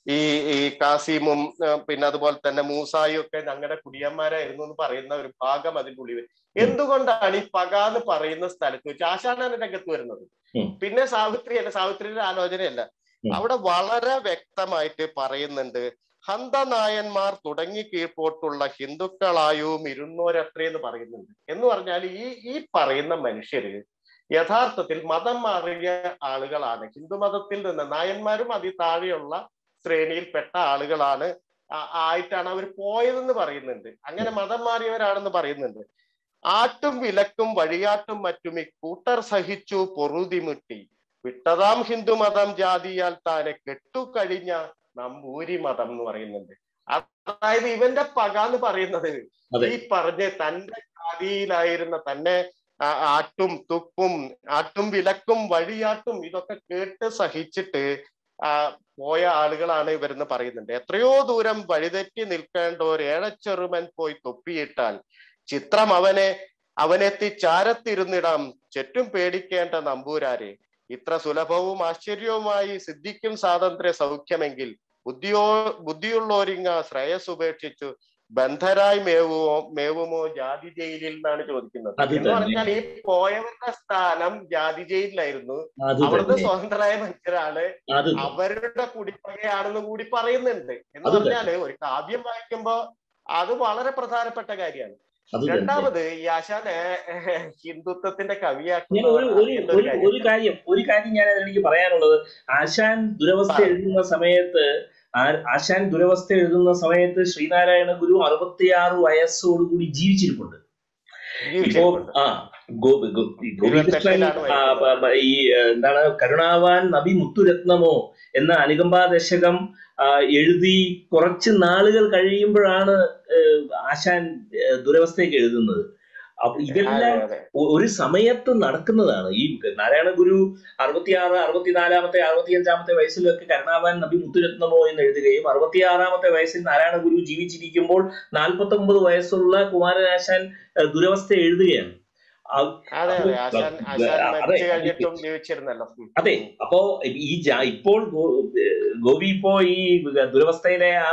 Speaker 2: ഈ ഈ കാസിമും ആ, പിന്നെ അതുപോലെ തന്നെ മൂസായും ഒക്കെ ഞങ്ങളുടെ കുടിയന്മാരായിരുന്നു എന്ന് പറയുന്ന ഒരു ഭാഗം അതിന്റെ ഉള്ളിൽ വരും. എന്തുകൊണ്ടാണ് ഈ പക എന്ന് പറയുന്ന സ്ഥലത്ത് വെച്ച് ആശാനാണ് രംഗത്ത് വരുന്നത്
Speaker 1: ഉം.
Speaker 2: പിന്നെ സാവിത്രി അല്ല സാവിത്രിയുടെ ആലോചനയല്ല
Speaker 1: ഉം.
Speaker 2: അവിടെ വളരെ വ്യക്തമായിട്ട് പറയുന്നുണ്ട് ഹന്തനായന്മാർ തുടങ്ങി കീഴ്പോട്ടുള്ള ഹിന്ദുക്കളായും ഇരുന്നോരത്രേ എന്ന് പറയുന്നുണ്ട് എന്ന് പറഞ്ഞാൽ ഈ ഈ പറയുന്ന മനുഷ്യര് യഥാർത്ഥത്തിൽ മതം മാറിയ ആളുകളാണ് ഹിന്ദു മതത്തിൽ നിന്ന് നായന്മാരും അതി താഴെയുള്ള ശ്രേണിയിൽപ്പെട്ട ആളുകളാണ് ആ- ആയിട്ടാണ് അവർ പോയതെന്ന് പറയുന്നുണ്ട് അങ്ങനെ മതം മാറിയവരാണെന്ന് പറയുന്നുണ്ട് ആട്ടും വിലക്കും വഴിയാട്ടും മറ്റും ഈ കൂട്ടർ സഹിച്ചു പൊറുതിമുട്ടി വിട്ടതാം ഹിന്ദുമതം ജാതിയാൽ താനെ കെട്ടുകഴിഞ്ഞ നമ്പൂരി മതം എന്ന് പറയുന്നുണ്ട് അതായത് ഇവന്റെ പക എന്ന് പറയുന്നത്
Speaker 1: അതെ.
Speaker 2: ഈ പറഞ്ഞ് തന്റെ ജാതിയിലായിരുന്ന തന്നെ ആ- ആട്ടും തുപ്പും ആട്ടും വിലക്കും വഴിയാട്ടും ഇതൊക്കെ കേട്ട് സഹിച്ചിട്ട് ആ പോയ ആളുകളാണ് ഇവരെന്ന് പറയുന്നുണ്ട് എത്രയോ ദൂരം വഴിതെറ്റി നിൽക്കേണ്ട ഒരു ഏഴച്ചെറുമൻ പോയി തൊപ്പിയിട്ടാൽ ചിത്രം അവനെ അവനെത്തി ചാരത്തിരുന്നിടാം ചുറ്റും പേടിക്കേണ്ട നമ്പൂരാരെ ഇത്ര സുലഭവും ആശ്ചര്യവുമായി സിദ്ധിക്കും സ്വാതന്ത്ര്യ സൗഖ്യമെങ്കിൽ ബുദ്ധിയോ ബുദ്ധിയുള്ളോരിങ്ങ ശ്രേയസ് ഉപേക്ഷിച്ചു ബന്ധരായി മേവുമോ മേവുമോ ജാതി ജയിലിൽ എന്നാണ് ചോദിക്കുന്നത്
Speaker 1: അത്
Speaker 2: എന്ന്
Speaker 1: തന്നെ.
Speaker 2: പറഞ്ഞാൽ ഈ പോയവരുടെ സ്ഥാനം ജാതി ജയിലിലായിരുന്നു
Speaker 1: അത്
Speaker 2: അവിടുന്ന്
Speaker 1: തന്നെ
Speaker 2: സ്വതന്ത്രരായ മനുഷ്യരാണ്
Speaker 1: അത് തന്നെ.
Speaker 2: അവരുടെ കുടിപ്പകയാണെന്ന് കൂടി പറയുന്നുണ്ട് എന്ന്
Speaker 1: അത് തന്നെ.
Speaker 2: പറഞ്ഞാല് ഒരു കാവ്യം വായിക്കുമ്പോ അത് വളരെ പ്രധാനപ്പെട്ട കാര്യമാണ്
Speaker 1: അത് തന്നെ
Speaker 2: രണ്ടാമത് ഈ ആശാനെ ഹിന്ദുത്വത്തിന്റെ
Speaker 1: ഞാൻ
Speaker 2: കവിയാക്കുന്ന
Speaker 1: ഒരു ഒരു
Speaker 2: അറിയേണ്ട
Speaker 1: ഒരു
Speaker 2: കാര്യം.
Speaker 1: ഒരു കാര്യം ഒരു കാര്യം ഞാൻ എനിക്ക് പറയാനുള്ളത് ആശാൻ ദുരവസ്ഥ
Speaker 2: പറ.
Speaker 1: എഴുതുന്ന സമയത്ത് ആ- ആശാൻ ദുരവസ്ഥ എഴുതുന്ന സമയത്ത് ശ്രീനാരായണ ഗുരു അറുപത്തിയാറ് വയസ്സോടുകൂടി ജീവിച്ചിരിപ്പുണ്ട് ഇപ്പോ
Speaker 2: ജീവിച്ചിട്ടുണ്ട്.
Speaker 1: ആ ഗോ ഗോ- ഈ ഗോപികൃഷ്ണൻ
Speaker 2: ഇരുപത്തെട്ടിലാണ്
Speaker 1: ആ, പ- പ- ഈ ഏ, എന്താണ് കരുണാവാൻ നബി മുത്തുരത്നമോ എന്ന അനുകമ്പാ ദശകം ആ, എഴുതി കുറച്ച് നാളുകൾ കഴിയുമ്പോഴാണ് ഏ, ആശാൻ ഏ, ദുരവസ്ഥയൊക്കെ എഴുതുന്നത് അപ്പൊ
Speaker 2: അതെ,
Speaker 1: ഇതെല്ലാം
Speaker 2: അതെ.
Speaker 1: ഒ- ഒരു സമയത്ത് നടക്കുന്നതാണ് ഈ നാരായണ ഗുരു അറുപത്തിയാറ് അറുപത്തിനാലാമത്തെ അറുപത്തിയഞ്ചാമത്തെ വയസ്സിലൊക്കെ കരുണാവാൻ നബി മുത്തുരത്നമോ എന്ന് എഴുതുകയും അറുപത്തിയാറാമത്തെ വയസ്സിൽ നാരായണ ഗുരു ജീവിച്ചിരിക്കുമ്പോൾ നാൽപ്പത്തി ഒമ്പത് വയസ്സുള്ള കുമാരനാശാൻ ഏഹ്, ദുരവസ്ഥ എഴുതുകയാണ് ആ-
Speaker 2: അതെ അതെ ആശാൻ ആശാൻ
Speaker 1: അതെ.
Speaker 2: മരിച്ചു കഴിഞ്ഞിട്ടും ജീവിച്ചിരുന്നല്ലോ ഉം.
Speaker 1: അതെ അപ്പോ ഈ ജാ- ഇപ്പോൾ ഗോ- ഏഹ് ഗോപി ഇപ്പോ ഈ ദുരവസ്ഥയിലെ ആ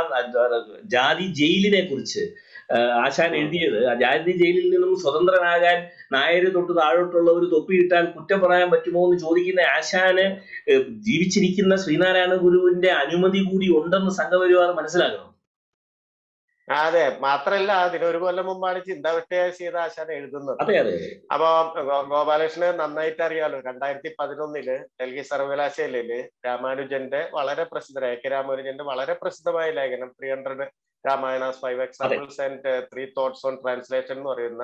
Speaker 1: ജാതി ജയിലിനെ കുറിച്ച് ഏഹ് ആശാൻ
Speaker 2: ഉം.
Speaker 1: എഴുതിയത് ആ ജാതി ജയിലിൽ നിന്നും സ്വതന്ത്രനാകാൻ നായര് തൊട്ട് താഴോട്ടുള്ളവർ തൊപ്പിയിട്ടാൽ കുറ്റം പറയാൻ പറ്റുമോ എന്ന് ചോദിക്കുന്ന ആശാന് ഏഹ് ജീവിച്ചിരിക്കുന്ന ശ്രീനാരായണ ഗുരുവിന്റെ അനുമതി കൂടി ഉണ്ടെന്ന് സംഘപരിവാർ മനസ്സിലാക്കണം
Speaker 2: അതെ മാത്രല്ല അതിനൊരു കൊല്ലം മുമ്പാണ് ചിന്താവിഷ്ടയായ സീത ആശാൻ എഴുതുന്നത്
Speaker 1: അതെ അതെ
Speaker 2: അപ്പൊ ഗോ- ഗോപാലകൃഷ്ണന് നന്നായിട്ട് അറിയാലോ രണ്ടായിരത്തി പതിനൊന്നില് ഡൽഹി സർവകലാശാലയില് രാമാനുജന്റെ വളരെ പ്രസിദ്ധമായ കെ രാമാനുജന്റെ വളരെ പ്രസിദ്ധമായ ലേഖനം three hundred Ramayanas five examples and three thoughts on translation എന്ന് പറയുന്ന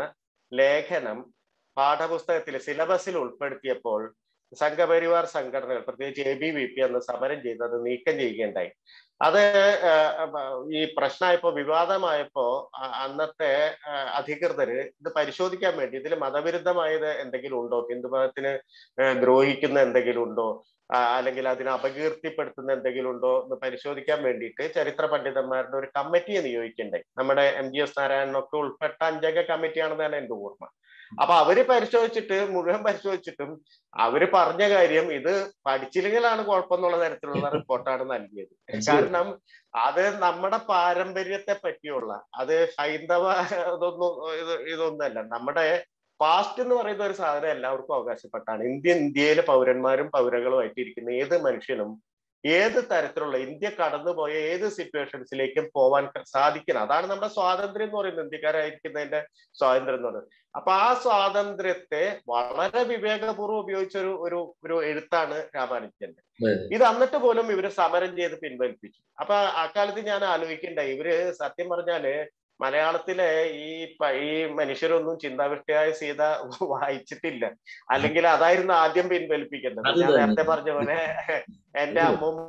Speaker 2: ലേഖനം പാഠപുസ്തകത്തിൽ സിലബസിൽ ഉൾപ്പെടുത്തിയപ്പോൾ സംഘപരിവാർ സംഘടനകൾ പ്രത്യേകിച്ച് എ ബി വി പി അന്ന് സമരം ചെയ്ത് അത് നീക്കം ചെയ്യുകയുണ്ടായി അത് ആ, ഈ പ്രശ്നമായപ്പോ വിവാദമായപ്പോ അ- അന്നത്തെ ആ, അധികൃതര് ഇത് പരിശോധിക്കാൻ വേണ്ടി ഇതിൽ മതവിരുദ്ധമായത് എന്തെങ്കിലും ഉണ്ടോ ഹിന്ദു മതത്തിന് ആ, ദ്രോഹിക്കുന്ന എന്തെങ്കിലും ഉണ്ടോ ആ, അല്ലെങ്കിൽ അതിനെ അപകീർത്തിപ്പെടുത്തുന്ന എന്തെങ്കിലും ഉണ്ടോ എന്ന് പരിശോധിക്കാൻ വേണ്ടിയിട്ട് ചരിത്ര പണ്ഡിതന്മാരുടെ ഒരു കമ്മിറ്റിയെ നിയോഗിക്കണ്ടായി നമ്മുടെ എം ജി എസ് നാരായണനൊക്കെ ഉൾപ്പെട്ട അഞ്ചംഗ കമ്മിറ്റിയാണെന്നാണ് എന്റെ ഓർമ്മ അപ്പൊ അവര് പരിശോധിച്ചിട്ട് മുഴുവൻ പരിശോധിച്ചിട്ടും അവര് പറഞ്ഞ കാര്യം ഇത് പഠിച്ചില്ലെങ്കിലാണ് കുഴപ്പമെന്നുള്ള തരത്തിലുള്ള റിപ്പോർട്ടാണ് നൽകിയത് കാരണം അത് നമ്മുടെ പാരമ്പര്യത്തെ പറ്റിയുള്ള അത് ഹൈന്ദവ ഇതൊന്നും ഇത് ഇതൊന്നല്ല നമ്മുടെ പാസ്റ്റ് എന്ന് പറയുന്ന ഒരു സാധനം എല്ലാവർക്കും അവകാശപ്പെട്ടാണ് ഇന്ത്യ ഇന്ത്യയിലെ പൗരന്മാരും പൗരകളുമായിട്ട് ഇരിക്കുന്ന ഏത് മനുഷ്യനും ഏത് തരത്തിലുള്ള ഇന്ത്യ കടന്നുപോയ ഏത് സിറ്റുവേഷൻസിലേക്കും പോവാൻ ക- സാധിക്കണം അതാണ് നമ്മുടെ സ്വാതന്ത്ര്യം എന്ന് പറയുന്നത് ഇന്ത്യക്കാരായിരിക്കുന്നതിന്റെ സ്വാതന്ത്ര്യം എന്ന് പറയുന്നത് അപ്പൊ ആ സ്വാതന്ത്ര്യത്തെ വളരെ വിവേകപൂർവ്വം ഉപയോഗിച്ച ഒരു ഒരു ഒരു എഴുത്താണ് രാമാനുജന്റെ ഇത് എന്നിട്ട് പോലും ഇവര് സമരം ചെയ്ത് പിൻവലിപ്പിച്ചു അപ്പൊ അക്കാലത്ത് ഞാൻ ആലോചിക്കണ്ടായി ഇവര് സത്യം പറഞ്ഞാല് മലയാളത്തിലെ ഈ പ- ഈ മനുഷ്യരൊന്നും ചിന്താവിഷ്ടയായ സീത വായിച്ചിട്ടില്ല അല്ലെങ്കിൽ അതായിരുന്നു ആദ്യം പിൻവലിപ്പിക്കേണ്ടത്
Speaker 1: അത്
Speaker 2: ഞാൻ
Speaker 1: തന്നെ.
Speaker 2: നേരത്തെ പറഞ്ഞ പോലെ എന്റെ അമ്മൂമ്മ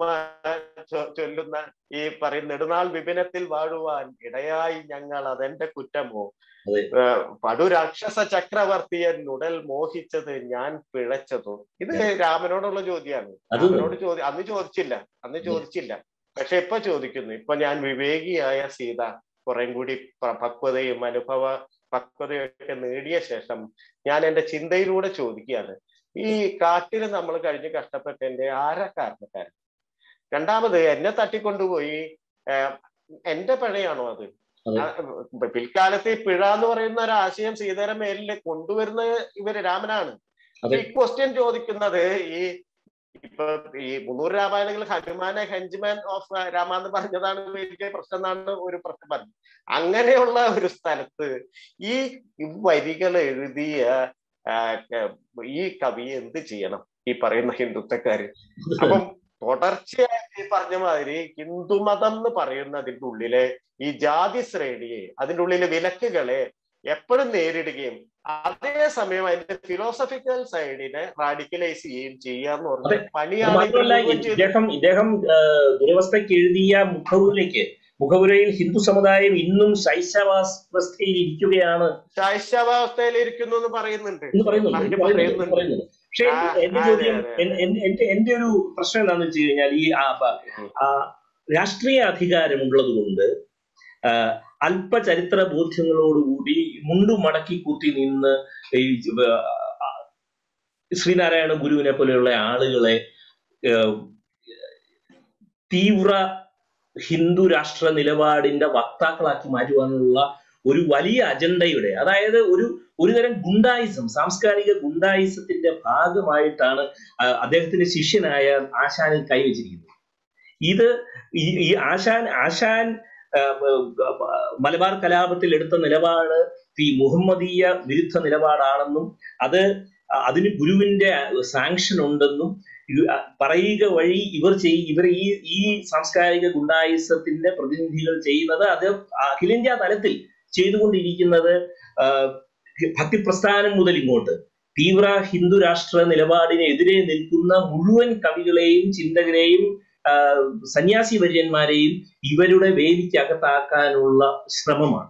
Speaker 2: ചൊ- ചൊല്ലുന്ന ഈ പറയും നെടുനാൾ വിപിനത്തിൽ വാഴുവാൻ ഇടയായി ഞങ്ങൾ അതെന്റെ കുറ്റമോ
Speaker 1: അതെ.
Speaker 2: ഏഹ് പടു രാക്ഷസ ചക്രവർത്തിയൻ ഉടൽ മോഹിച്ചത് ഞാൻ പിഴച്ചതോ ഇത് രാമനോടുള്ള ചോദ്യമാണ്
Speaker 1: അത്
Speaker 2: രാമനോട് ചോദ്യം അന്ന് ചോദിച്ചില്ല അന്ന് ചോദിച്ചില്ല പക്ഷെ ഇപ്പൊ ചോദിക്കുന്നു ഇപ്പൊ ഞാൻ വിവേകിയായ സീത കുറേം കൂടി പ- പക്വതയും അനുഭവ പക്വതയൊക്കെ നേടിയ ശേഷം ഞാൻ എന്റെ ചിന്തയിലൂടെ ചോദിക്കുകയാണ് ഈ കാട്ടിൽ നമ്മൾ കഴിഞ്ഞ് കഷ്ടപ്പെട്ടതിന്റെ ആരാ കാരണക്കാരൻ രണ്ടാമത് എന്നെ തട്ടിക്കൊണ്ടുപോയി ഏഹ്, എന്റെ പിഴയാണോ അത്
Speaker 1: അതെ.
Speaker 2: ആ, പിൽക്കാലത്ത് ഈ പിഴ എന്ന് പറയുന്ന ഒരു ആശയം സീതാരാം മേലില് കൊണ്ടുവരുന്ന ഇവര് രാമനാണ്
Speaker 1: അതെ.
Speaker 2: ഈ ക്വസ്റ്റ്യൻ ചോദിക്കുന്നത് ഈ ഇപ്പൊ ഈ മുന്നൂറ് രാമായണങ്ങളിൽ ഹനുമാനെ ഹെഞ്ച്മാൻ ഓഫ് രാമ എന്ന് പറഞ്ഞതാണ് വലിയ പ്രശ്നം എന്നാണ് ഒരു പ്രശ്നം പറഞ്ഞത് അങ്ങനെയുള്ള ഒരു സ്ഥലത്ത് ഈ വരികൾ എഴുതിയ ആ, ക- ഈ കവി എന്ത് ചെയ്യണം ഈ പറയുന്ന ഹിന്ദുത്വക്കാര് അപ്പം തുടർച്ചയായിട്ട് ഈ പറഞ്ഞ മാതിരി ഹിന്ദുമതം എന്ന് പറയുന്നതിന്റെ ഉള്ളിലെ ഈ ജാതി ശ്രേണിയെ അതിന്റെ ഉള്ളിലെ വിലക്കുകളെ എപ്പോഴും നേരിടുകയും അതേസമയം അതിന്റെ ഫിലോസഫിക്കൽ സൈഡിനെ റാഡിക്കലൈസ് ചെയ്യുകയും ചെയ്യാന്ന് പറഞ്ഞ
Speaker 1: അതെ.
Speaker 2: പണിയാണ്
Speaker 1: മാത്രമല്ല
Speaker 2: ഇവർ ചെയ്തത്.
Speaker 1: ഇദ്ദേഹം ഇദ്ദേഹം ആ, ദുരവസ്ഥയ്ക്ക് എഴുതിയ മുഖവുരയ്ക്ക് മുഖവുരയിൽ ഹിന്ദു സമുദായം ഇന്നും ശൈശവാവസ്ഥയിൽ ഇരിക്കുകയാണ്
Speaker 2: ശൈശവാവസ്ഥയിൽ ഇരിക്കുന്നു എന്ന് പറയുന്നുണ്ട്
Speaker 1: എന്ന് പറയുന്നുണ്ട്
Speaker 2: അവര്
Speaker 1: എന്ന് പറയുന്നുണ്ട്,
Speaker 2: പറയുന്നുണ്ട്.
Speaker 1: പറയുന്നുണ്ട് പക്ഷേ
Speaker 2: ആ,
Speaker 1: എന്റെ
Speaker 2: അതെ,
Speaker 1: ചോദ്യം
Speaker 2: അതെ,
Speaker 1: എൻ- എൻ- എന്റെ എന്റെ ഒരു പ്രശ്നം എന്താണെന്ന് വെച്ച് കഴിഞ്ഞാൽ ഈ ആ, പ- ആ, രാഷ്ട്രീയ അധികാരമുള്ളത് കൊണ്ട് ആ, അല്പചരിത്ര ബോധ്യങ്ങളോടുകൂടി മുണ്ടു മടക്കി കൂട്ടി നിന്ന് ഈ ആ, ശ്രീനാരായണ ഗുരുവിനെ പോലെയുള്ള ആളുകളെ ആ, തീവ്ര ഹിന്ദു രാഷ്ട്ര നിലപാടിന്റെ വക്താക്കളാക്കി മാറ്റുവാനുള്ള ഒരു വലിയ അജണ്ടയുടെ അതായത് ഒരു ഒരുതരം ഗുണ്ടായിസം സാംസ്കാരിക ഗുണ്ടായിസത്തിന്റെ ഭാഗമായിട്ടാണ് ആ, അദ്ദേഹത്തിന്റെ ശിഷ്യനായ ആശാനിൽ കൈവച്ചിരിക്കുന്നത് ഇത് ഈ ഈ ആശാൻ ആശാൻ ആ, ആ, മലബാർ കലാപത്തിൽ എടുത്ത നിലപാട് ഈ മുഹമ്മദീയ വിരുദ്ധ നിലപാടാണെന്നും അത് അതിന് ഗുരുവിന്റെ സാങ്ഷൻ ഉണ്ടെന്നും ഇത് പറയുക വഴി ഇവർ ചെയ് ഇവർ ഈ ഈ സാംസ്കാരിക ഗുണ്ടായിസത്തിന്റെ പ്രതിനിധികൾ ചെയ്യുന്നത് അത് അഖിലേന്ത്യാ തലത്തിൽ ചെയ്തുകൊണ്ടിരിക്കുന്നത് ആ, ഭക്തി പ്രസ്ഥാനം മുതൽ ഇങ്ങോട്ട് തീവ്ര ഹിന്ദു രാഷ്ട്ര നിലപാടിനെതിരെ നിൽക്കുന്ന മുഴുവൻ കവികളെയും ചിന്തകരെയും ആ, സന്യാസി വര്യന്മാരെയും ഇവരുടെ വേദിക്കകത്താക്കാനുള്ള ശ്രമമാണ്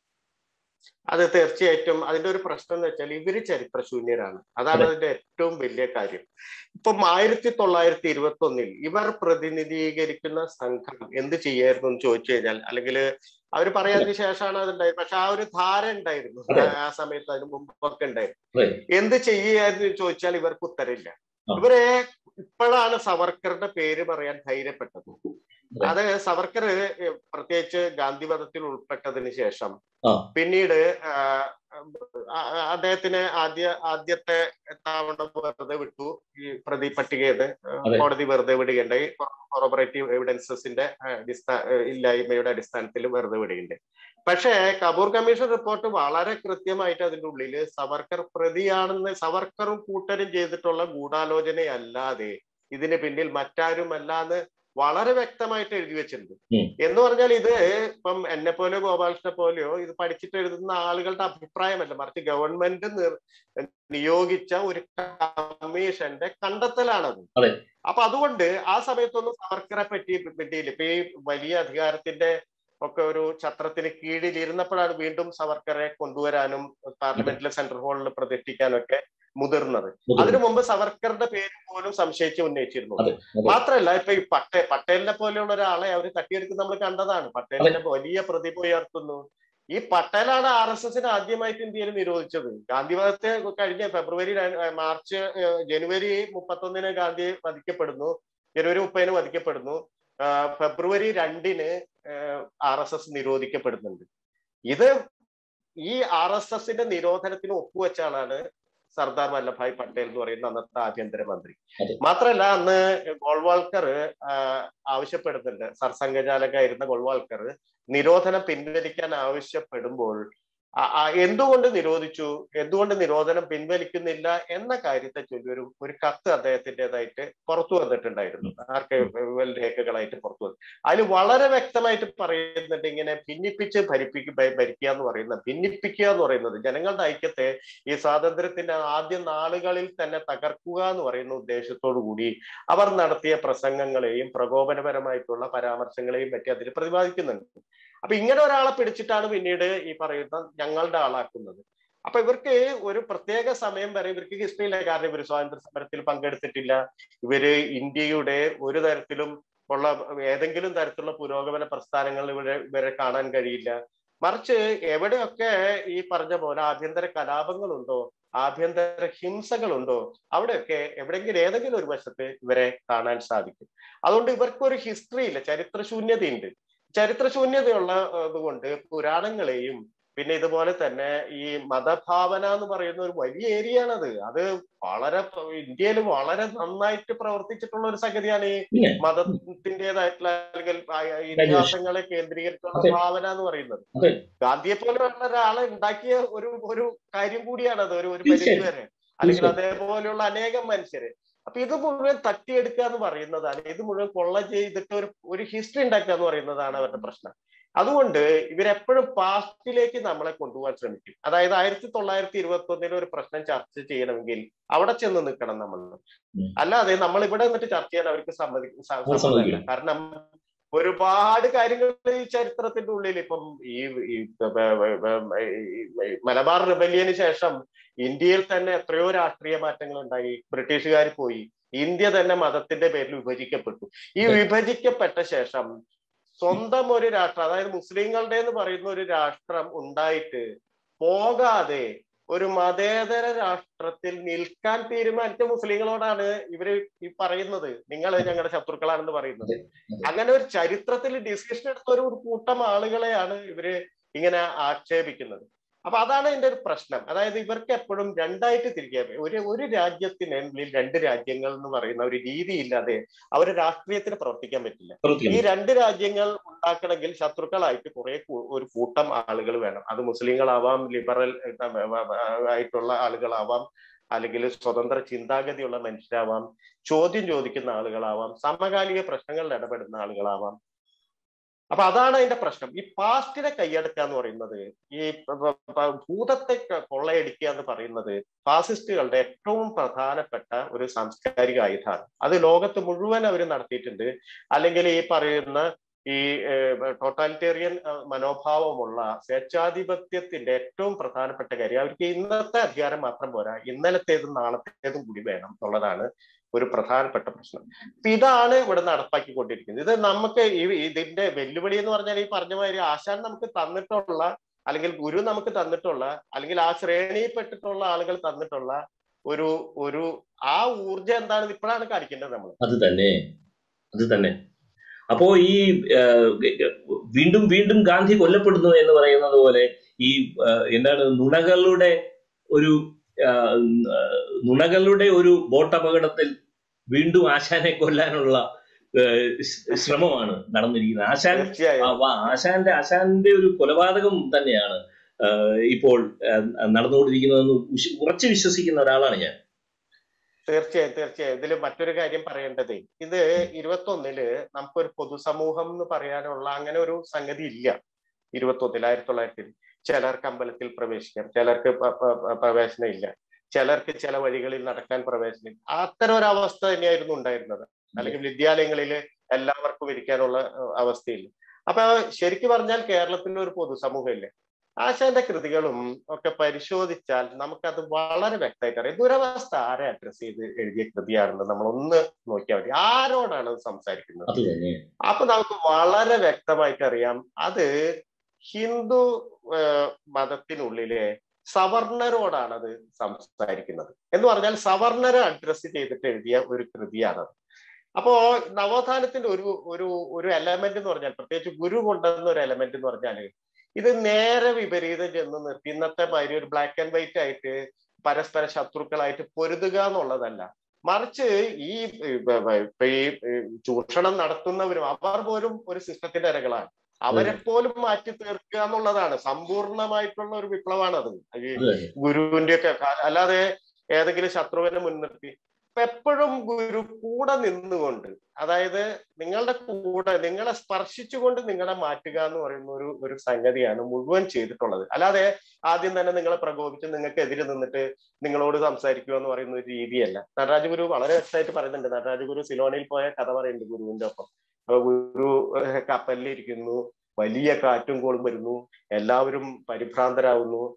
Speaker 2: അത് തീർച്ചയായിട്ടും അതിന്റെ ഒരു പ്രശ്നം എന്ന് വെച്ചാൽ ഇവര് ചരിത്രശൂന്യരാണ് അതാണ്
Speaker 1: അതെ.
Speaker 2: അതിന്റെ ഏറ്റവും വലിയ കാര്യം ഇപ്പം ആയിരത്തി തൊള്ളായിരത്തി ഇരുപത്തി ഒന്നിൽ ഇവർ പ്രതിനിധീകരിക്കുന്ന സംഘം എന്ത് ചെയ്യായിരുന്നു എന്ന് ചോദിച്ചു കഴിഞ്ഞാൽ അല്ലെങ്കിൽ അവർ പറയാതിന് ശേഷമാണ് അത് ഉണ്ടായത് പക്ഷെ ആ ഒരു ധാര ഉണ്ടായിരുന്നു
Speaker 1: അതെ.
Speaker 2: ആ സമയത്ത് അതിന് മുമ്പൊക്കെ ഉണ്ടായിരുന്നു
Speaker 1: അതെ.
Speaker 2: എന്ത് ചെയ്യാന്ന് ചോദിച്ചാൽ ഇവർക്ക് ഉത്തരവില്ല
Speaker 1: ആ.
Speaker 2: ഇവരെ ഇപ്പോഴാണ് സവർക്കറുടെ പേര് പറയാൻ ധൈര്യപ്പെട്ടത്
Speaker 1: അതെ.
Speaker 2: അത് സവർക്കർ പ്രത്യേകിച്ച് ഗാന്ധിവധത്തിൽ ഉൾപ്പെട്ടതിന് ശേഷം
Speaker 1: ആ.
Speaker 2: പിന്നീട് ആ, ആ, അദ്ദേഹത്തിന് ആദ്യ ആദ്യത്തെ തവണ വെറുതെ വിട്ടു ഈ പ്രതി പട്ടികയിൽ
Speaker 1: അതെ.
Speaker 2: കോടതി വെറുതെ വിടുകയുണ്ടായി കോറോബറേറ്റീവ് എവിഡൻസസിന്റെ അടിസ്ഥാന ഇല്ലായ്മയുടെ അടിസ്ഥാനത്തിൽ വെറുതെ വിടുകയുണ്ടായി പക്ഷേ കപൂർ കമ്മീഷൻ റിപ്പോർട്ട് വളരെ കൃത്യമായിട്ട് അതിന്റെ ഉള്ളിൽ സവർക്കർ പ്രതിയാണെന്ന് സവർക്കറും കൂട്ടരും ചെയ്തിട്ടുള്ള ഗൂഢാലോചനയല്ലാതെ ഇതിന് പിന്നിൽ മറ്റാരുമല്ല എന്ന് വളരെ വ്യക്തമായിട്ട് എഴുതി വെച്ചിട്ടുണ്ട്
Speaker 1: ഉം.
Speaker 2: എന്ന് പറഞ്ഞാൽ ഇത് ഇപ്പം എന്നെ പോലെയോ ഗോപാലകൃഷ്ണനെ പോലെയോ ഇത് പഠിച്ചിട്ട് എഴുതുന്ന ആളുകളുടെ അഭിപ്രായമല്ല മറിച്ച് ഗവൺമെന്റ് നിർ- നിയോഗിച്ച ഒരു കമ്മീഷന്റെ കണ്ടെത്തലാണത്
Speaker 1: അതെ.
Speaker 2: അപ്പൊ അതുകൊണ്ട് ആ സമയത്തൊന്നും സവർക്കറെ പറ്റി പറ്റിയില്ല ഇപ്പൊ ഈ വലിയ അധികാരത്തിന്റെ ഒക്കെ ഒരു ഛത്രത്തിന് കീഴിൽ ഇരുന്നപ്പോഴാണ് വീണ്ടും സവർക്കറെ കൊണ്ടുവരാനും പാർലമെന്റിലെ സെൻട്രൽ ഹാളിൽ പ്രതിഷ്ഠിക്കാനും ഒക്കെ മുതിർന്നത് അതിനു മുമ്പ് സവർക്കറുടെ പേര് പോലും സംശയിച്ച് ഉന്നയിച്ചിരുന്നു
Speaker 1: അതെ, അതെ.
Speaker 2: മാത്രല്ല ഇപ്പൊ ഈ പട്ടേ പട്ടേലിനെ പോലെയുള്ള ഒരാളെ അവർ തട്ടിയെടുക്കുന്ന നമ്മൾ കണ്ടതാണ് പട്ടേലിന്റെ വലിയ പ്രതിഭ ഉയർത്തുന്നു ഈ പട്ടേലാണ് ആർ എസ് എസിന് ആദ്യമായിട്ട് ഇന്ത്യയിൽ നിരോധിച്ചത് ഗാന്ധിവധത്തെ കഴിഞ്ഞ ഫെബ്രുവരി ര- മാർച്ച് ഏഹ്, ജനുവരി മുപ്പത്തൊന്നിന് ഗാന്ധി വധിക്കപ്പെടുന്നു ജനുവരി മുപ്പതിന് വധിക്കപ്പെടുന്നു ആഹ്, ഫെബ്രുവരി രണ്ടിന് ആർ എസ് എസ് നിരോധിക്കപ്പെടുന്നുണ്ട് ഇത് ഈ ആർ എസ് എസിന്റെ നിരോധനത്തിന് ഒപ്പുവെച്ച ആളാണ് സർദാർ വല്ലഭായ് പട്ടേൽ എന്ന് പറയുന്ന അന്നത്തെ ആഭ്യന്തരമന്ത്രി
Speaker 1: അതെ.
Speaker 2: മാത്രല്ല അന്ന് ഗോൾവാൾക്കർ ആവശ്യപ്പെടുന്നുണ്ട് സർസംഘചാലകായിരുന്ന ഗോൾവാൾക്കർ നിരോധനം പിൻവലിക്കാൻ ആവശ്യപ്പെടുമ്പോൾ ആ- ആ എന്തുകൊണ്ട് നിരോധിച്ചു എന്തുകൊണ്ട് നിരോധനം പിൻവലിക്കുന്നില്ല എന്ന കാര്യത്തെ ചൊല്ലി ഒരു ഒരു കത്ത് അദ്ദേഹത്തിൻ്റെതായിട്ട് പുറത്തു വന്നിട്ടുണ്ടായിരുന്നു ആർക്കൈവൽ രേഖകളായിട്ട് പുറത്തു വന്നു അതിൽ വളരെ വ്യക്തമായിട്ട് പറയുന്നുണ്ട് ഇങ്ങനെ ഭിന്നിപ്പിച്ച് ഭരിപ്പിക്കുക ഭരിക്കുക എന്ന് പറയുന്നത് ഭിന്നിപ്പിക്കുക എന്ന് പറയുന്നത് ജനങ്ങളുടെ ഐക്യത്തെ ഈ സ്വാതന്ത്ര്യത്തിന്റെ ആദ്യ നാളുകളിൽ തന്നെ തകർക്കുക എന്ന് പറയുന്ന ഉദ്ദേശത്തോടു കൂടി അവർ നടത്തിയ പ്രസംഗങ്ങളെയും പ്രകോപനപരമായിട്ടുള്ള പരാമർശങ്ങളെയും പറ്റി അതിൽ പ്രതിപാദിക്കുന്നുണ്ട് അപ്പൊ ഇങ്ങനെ ഒരാളെ പിടിച്ചിട്ടാണ് പിന്നീട് ഈ പറയുന്ന ഞങ്ങളുടെ ആളാക്കുന്നത് അപ്പൊ ഇവർക്ക് ഒരു പ്രത്യേക സമയം വരെ ഇവർക്ക് ഹിസ്റ്ററിയില്ല കാരണം ഇവർ സ്വാതന്ത്ര്യ സമരത്തിൽ പങ്കെടുത്തിട്ടില്ല ഇവര് ഇന്ത്യയുടെ ഒരു തരത്തിലും ഉള്ള ഏതെങ്കിലും തരത്തിലുള്ള പുരോഗമന പ്രസ്ഥാനങ്ങൾ ഇവരെ ഇവരെ കാണാൻ കഴിയില്ല മറിച്ച് എവിടെയൊക്കെ ഈ പറഞ്ഞ പോലെ ആഭ്യന്തര കലാപങ്ങളുണ്ടോ ആഭ്യന്തര ഹിംസകളുണ്ടോ അവിടെയൊക്കെ എവിടെയെങ്കിലും ഏതെങ്കിലും ഒരു വശത്ത് ഇവരെ കാണാൻ സാധിക്കും അതുകൊണ്ട് ഇവർക്കൊരു ഹിസ്റ്ററി ഇല്ല ചരിത്രശൂന്യതയുണ്ട് ചരിത്രശൂന്യതയുള്ള കൊണ്ട് പുരാണങ്ങളെയും പിന്നെ ഇതുപോലെ തന്നെ ഈ മതഭാവന എന്ന് പറയുന്ന ഒരു വലിയ ഏരിയ ആണത് അത് വളരെ ഇന്ത്യയിൽ വളരെ നന്നായിട്ട് പ്രവർത്തിച്ചിട്ടുള്ള ഒരു സംഗതിയാണ് ഈ മതത്തിൻ്റെതായിട്ടുള്ള അല്ലെങ്കിൽ ഇതിഹാസങ്ങളെ കേന്ദ്രീകരിച്ചുള്ള ഭാവന എന്ന് പറയുന്നത് ഗാന്ധിയെ പോലെയുള്ള ഒരാളെ ഉണ്ടാക്കിയ ഒരു ഒരു കാര്യം കൂടിയാണ് അത് ഒരു ഒരു പരിധി വരെ അല്ലെങ്കിൽ അതേപോലെയുള്ള അനേകം മനുഷ്യര് അപ്പൊ ഇത് മുഴുവൻ തട്ടിയെടുക്കുക എന്ന് പറയുന്നതാണ് ഇത് മുഴുവൻ കൊള്ള ചെയ്തിട്ട് ഒരു ഒരു ഹിസ്റ്ററി ഉണ്ടാക്കുക എന്ന് പറയുന്നതാണ് അവരുടെ പ്രശ്നം അതുകൊണ്ട് ഇവരെപ്പോഴും പാസ്റ്റിലേക്ക് നമ്മളെ കൊണ്ടുപോകാൻ ശ്രമിക്കും അതായത് ആയിരത്തി തൊള്ളായിരത്തി ഇരുപത്തി ഒന്നിൽ ഒരു പ്രശ്നം ചർച്ച ചെയ്യണമെങ്കിൽ അവിടെ ചെന്ന് നിൽക്കണം നമ്മൾ അല്ലാതെ നമ്മൾ ഇവിടെ നിന്നിട്ട് ചർച്ച ചെയ്യാൻ അവർക്ക് സമ്മതിക്കും സമ്മതമില്ല കാരണം ഒരുപാട് കാര്യങ്ങൾ ഈ ചരിത്രത്തിന്റെ ഉള്ളിൽ ഇപ്പം ഈ മലബാർ റിബല്യന് ശേഷം ഇന്ത്യയിൽ തന്നെ എത്രയോ രാഷ്ട്രീയ മാറ്റങ്ങൾ ഉണ്ടായി ബ്രിട്ടീഷുകാർ പോയി ഇന്ത്യ തന്നെ മതത്തിന്റെ പേരിൽ വിഭജിക്കപ്പെട്ടു ഈ വിഭജിക്കപ്പെട്ട ശേഷം സ്വന്തം ഒരു രാഷ്ട്രം അതായത് മുസ്ലിങ്ങളുടെ എന്ന് പറയുന്ന ഒരു രാഷ്ട്രം ഉണ്ടായിട്ട് പോകാതെ ഒരു മതേതര രാഷ്ട്രത്തിൽ നിൽക്കാൻ തീരുമാനിച്ച മുസ്ലിങ്ങളോടാണ് ഇവര് ഈ പറയുന്നത് നിങ്ങൾ ഞങ്ങളുടെ ശത്രുക്കളാണെന്ന് പറയുന്നത് അങ്ങനെ ഒരു ചരിത്രത്തിൽ ഡിസ്കഷൻ എടുത്ത ഒരു കൂട്ടം ആളുകളെയാണ് ഇവര് ഇങ്ങനെ ആക്ഷേപിക്കുന്നത് അപ്പൊ അതാണ് ഇതിന്റെ ഒരു പ്രശ്നം അതായത് ഇവർക്ക് എപ്പോഴും രണ്ടായിട്ട് തിരികെ ഒരു ഒരു രാജ്യത്തിനുള്ളിൽ രണ്ട് രാജ്യങ്ങൾ എന്ന് പറയുന്ന ഒരു രീതി ഇല്ലാതെ അവർ രാഷ്ട്രീയത്തിന് പ്രവർത്തിക്കാൻ പറ്റില്ല ഈ രണ്ട് രാജ്യങ്ങൾ ഉണ്ടാക്കണമെങ്കിൽ ശത്രുക്കളായിട്ട് കുറെ ഒരു കൂട്ടം ആളുകൾ വേണം അത് മുസ്ലിങ്ങളാവാം ലിബറൽ ആയിട്ടുള്ള ആളുകളാവാം അല്ലെങ്കിൽ സ്വതന്ത്ര ചിന്താഗതിയുള്ള മനുഷ്യരാവാം ചോദ്യം ചോദിക്കുന്ന ആളുകളാവാം സമകാലിക പ്രശ്നങ്ങളിൽ ഇടപെടുന്ന ആളുകളാവാം അപ്പൊ അതാണ് അതിന്റെ പ്രശ്നം ഈ പാസ്റ്റിനെ കൈയടക്കുക എന്ന് പറയുന്നത് ഈ ഭൂതത്തെ കൊള്ളയടിക്കുക എന്ന് പറയുന്നത് ഫാസിസ്റ്റുകളുടെ ഏറ്റവും പ്രധാനപ്പെട്ട ഒരു സാംസ്കാരിക ആയുധമാണ് അത് ലോകത്ത് മുഴുവൻ അവർ നടത്തിയിട്ടുണ്ട് അല്ലെങ്കിൽ ഈ പറയുന്ന ഈ ടോട്ടാലിറ്റേറിയൻ മനോഭാവമുള്ള സ്വേച്ഛാധിപത്യത്തിന്റെ ഏറ്റവും പ്രധാനപ്പെട്ട കാര്യം അവർക്ക് ഇന്നത്തെ അധികാരം മാത്രം പോരാ ഇന്നലത്തേതും നാളത്തേതും കൂടി വേണം എന്നുള്ളതാണ് ഒരു പ്രധാനപ്പെട്ട പ്രശ്നം ഇതാണ് ഇവിടെ നടപ്പാക്കിക്കൊണ്ടിരിക്കുന്നത് ഇത് നമുക്ക് ഈ ഇതിന്റെ വെല്ലുവിളി എന്ന് പറഞ്ഞാൽ ഈ പറഞ്ഞ മാതിരി ആശാൻ നമുക്ക് തന്നിട്ടുള്ള അല്ലെങ്കിൽ ഗുരു നമുക്ക് തന്നിട്ടുള്ള അല്ലെങ്കിൽ ആ ശ്രേണിയിൽപ്പെട്ടിട്ടുള്ള ആളുകൾ തന്നിട്ടുള്ള ഒരു ഒരു ആ ഊർജം എന്താണെന്ന് ഇപ്പോഴാണ് കാണിക്കേണ്ടത് നമ്മൾ
Speaker 1: അത് തന്നെ അത് തന്നെ അപ്പോ ഈ വീണ്ടും വീണ്ടും ഗാന്ധി കൊല്ലപ്പെടുന്നു എന്ന് പറയുന്നത് പോലെ ഈ എന്താണ് നുണകളുടെ ഒരു നുണകളുടെ ഒരു ബോട്ടപകടത്തിൽ വീണ്ടും ആശാനെ കൊല്ലാനുള്ള ശ്രമമാണ് നടന്നിരിക്കുന്നത് ആശാൻ ആശാന്റെ ആശാന്റെ ഒരു കൊലപാതകം തന്നെയാണ് ഇപ്പോൾ നടന്നുകൊണ്ടിരിക്കുന്നതെന്ന് ഉറച്ചു വിശ്വസിക്കുന്ന ഒരാളാണ് ഞാൻ
Speaker 2: തീർച്ചയായും തീർച്ചയായും ഇതിൽ മറ്റൊരു കാര്യം പറയേണ്ടത് ഇത് ഇരുപത്തി ഒന്നില് നമുക്കൊരു പൊതുസമൂഹം എന്ന് പറയാനുള്ള അങ്ങനെ ഒരു സംഗതി ഇല്ല ഇരുപത്തി ഒന്നിൽ ആയിരത്തി തൊള്ളായിരത്തി ചിലർക്ക് അമ്പലത്തിൽ പ്രവേശിക്കാം ചിലർക്ക് പ്രവേശനം ഇല്ല ചിലർക്ക് ചില വഴികളിൽ നടക്കാൻ പ്രവേശനം അത്തരം ഒരു അവസ്ഥ തന്നെയായിരുന്നു ഉണ്ടായിരുന്നത് അല്ലെങ്കിൽ വിദ്യാലയങ്ങളിൽ എല്ലാവർക്കും ഇരിക്കാനുള്ള അവസ്ഥയില്ല അപ്പൊ ശരിക്കും പറഞ്ഞാൽ കേരളത്തിൽ ഒരു പൊതുസമൂഹം ഇല്ലേ ആശാന്റെ കൃതികളും ഒക്കെ പരിശോധിച്ചാൽ നമുക്കത് വളരെ വ്യക്തമായിട്ട് അറിയാം ദുരവസ്ഥ ആരെ അഡ്രസ് ചെയ്ത് എഴുതിയ കൃതിയാണെന്ന് നമ്മൾ ഒന്ന് നോക്കിയാൽ മതി ആരോടാണ് അത് സംസാരിക്കുന്നത് അപ്പൊ നമുക്ക് വളരെ വ്യക്തമായിട്ട് അറിയാം അത് ഹിന്ദു മതത്തിനുള്ളിലെ സവർണരോടാണ് അത് സംസാരിക്കുന്നത് എന്ന് പറഞ്ഞാൽ സവർണരെ അഡ്രസ് ചെയ്തിട്ട് എഴുതിയ ഒരു കൃതിയാണത് അപ്പോ നവോത്ഥാനത്തിന്റെ ഒരു ഒരു ഒരു എലമെന്റ് എന്ന് പറഞ്ഞാൽ പ്രത്യേകിച്ച് ഗുരു കൊണ്ടുവന്ന ഒരു എലമെന്റ് എന്ന് പറഞ്ഞാല് ഇത് നേരെ വിപരീതം ചെന്ന് നിർത്തി ഇന്നത്തെ മാതിരി ഒരു ബ്ലാക്ക് ആൻഡ് വൈറ്റ് ആയിട്ട് പരസ്പര ശത്രുക്കളായിട്ട് പൊരുതുക എന്നുള്ളതല്ല മറിച്ച് ഈ ഈ ചൂഷണം നടത്തുന്നവരും അവർ പോലും ഒരു സിസ്റ്റത്തിന്റെ ഇരകളാണ് അവരെ പോലും മാറ്റി തീർക്കുക എന്നുള്ളതാണ് സമ്പൂർണമായിട്ടുള്ള ഒരു വിപ്ലവമാണ് അത് ഈ ഗുരുവിന്റെ ഒക്കെ അല്ലാതെ ഏതെങ്കിലും ശത്രുവിനെ മുൻനിർത്തി അപ്പൊ എപ്പോഴും ഗുരു കൂടെ നിന്നുകൊണ്ട് അതായത് നിങ്ങളുടെ കൂടെ നിങ്ങളെ സ്പർശിച്ചുകൊണ്ട് നിങ്ങളെ മാറ്റുക എന്ന് പറയുന്ന ഒരു ഒരു സംഗതിയാണ് മുഴുവൻ ചെയ്തിട്ടുള്ളത് അല്ലാതെ ആദ്യം തന്നെ നിങ്ങളെ പ്രകോപിച്ച് നിങ്ങൾക്ക് എതിരെ നിന്നിട്ട് നിങ്ങളോട് സംസാരിക്കുക എന്ന് പറയുന്ന ഒരു രീതിയല്ല നടരാജ ഗുരു വളരെ വ്യക്തമായിട്ട് പറയുന്നുണ്ട് നടരാജ ഗുരു സിലോണിൽ പോയ കഥ പറയുന്നുണ്ട് ഗുരുവിന്റെ ഒപ്പം അപ്പൊ ഗുരു കപ്പലിലിരിക്കുന്നു വലിയ കാറ്റും കോളും വരുന്നു എല്ലാവരും പരിഭ്രാന്തരാകുന്നു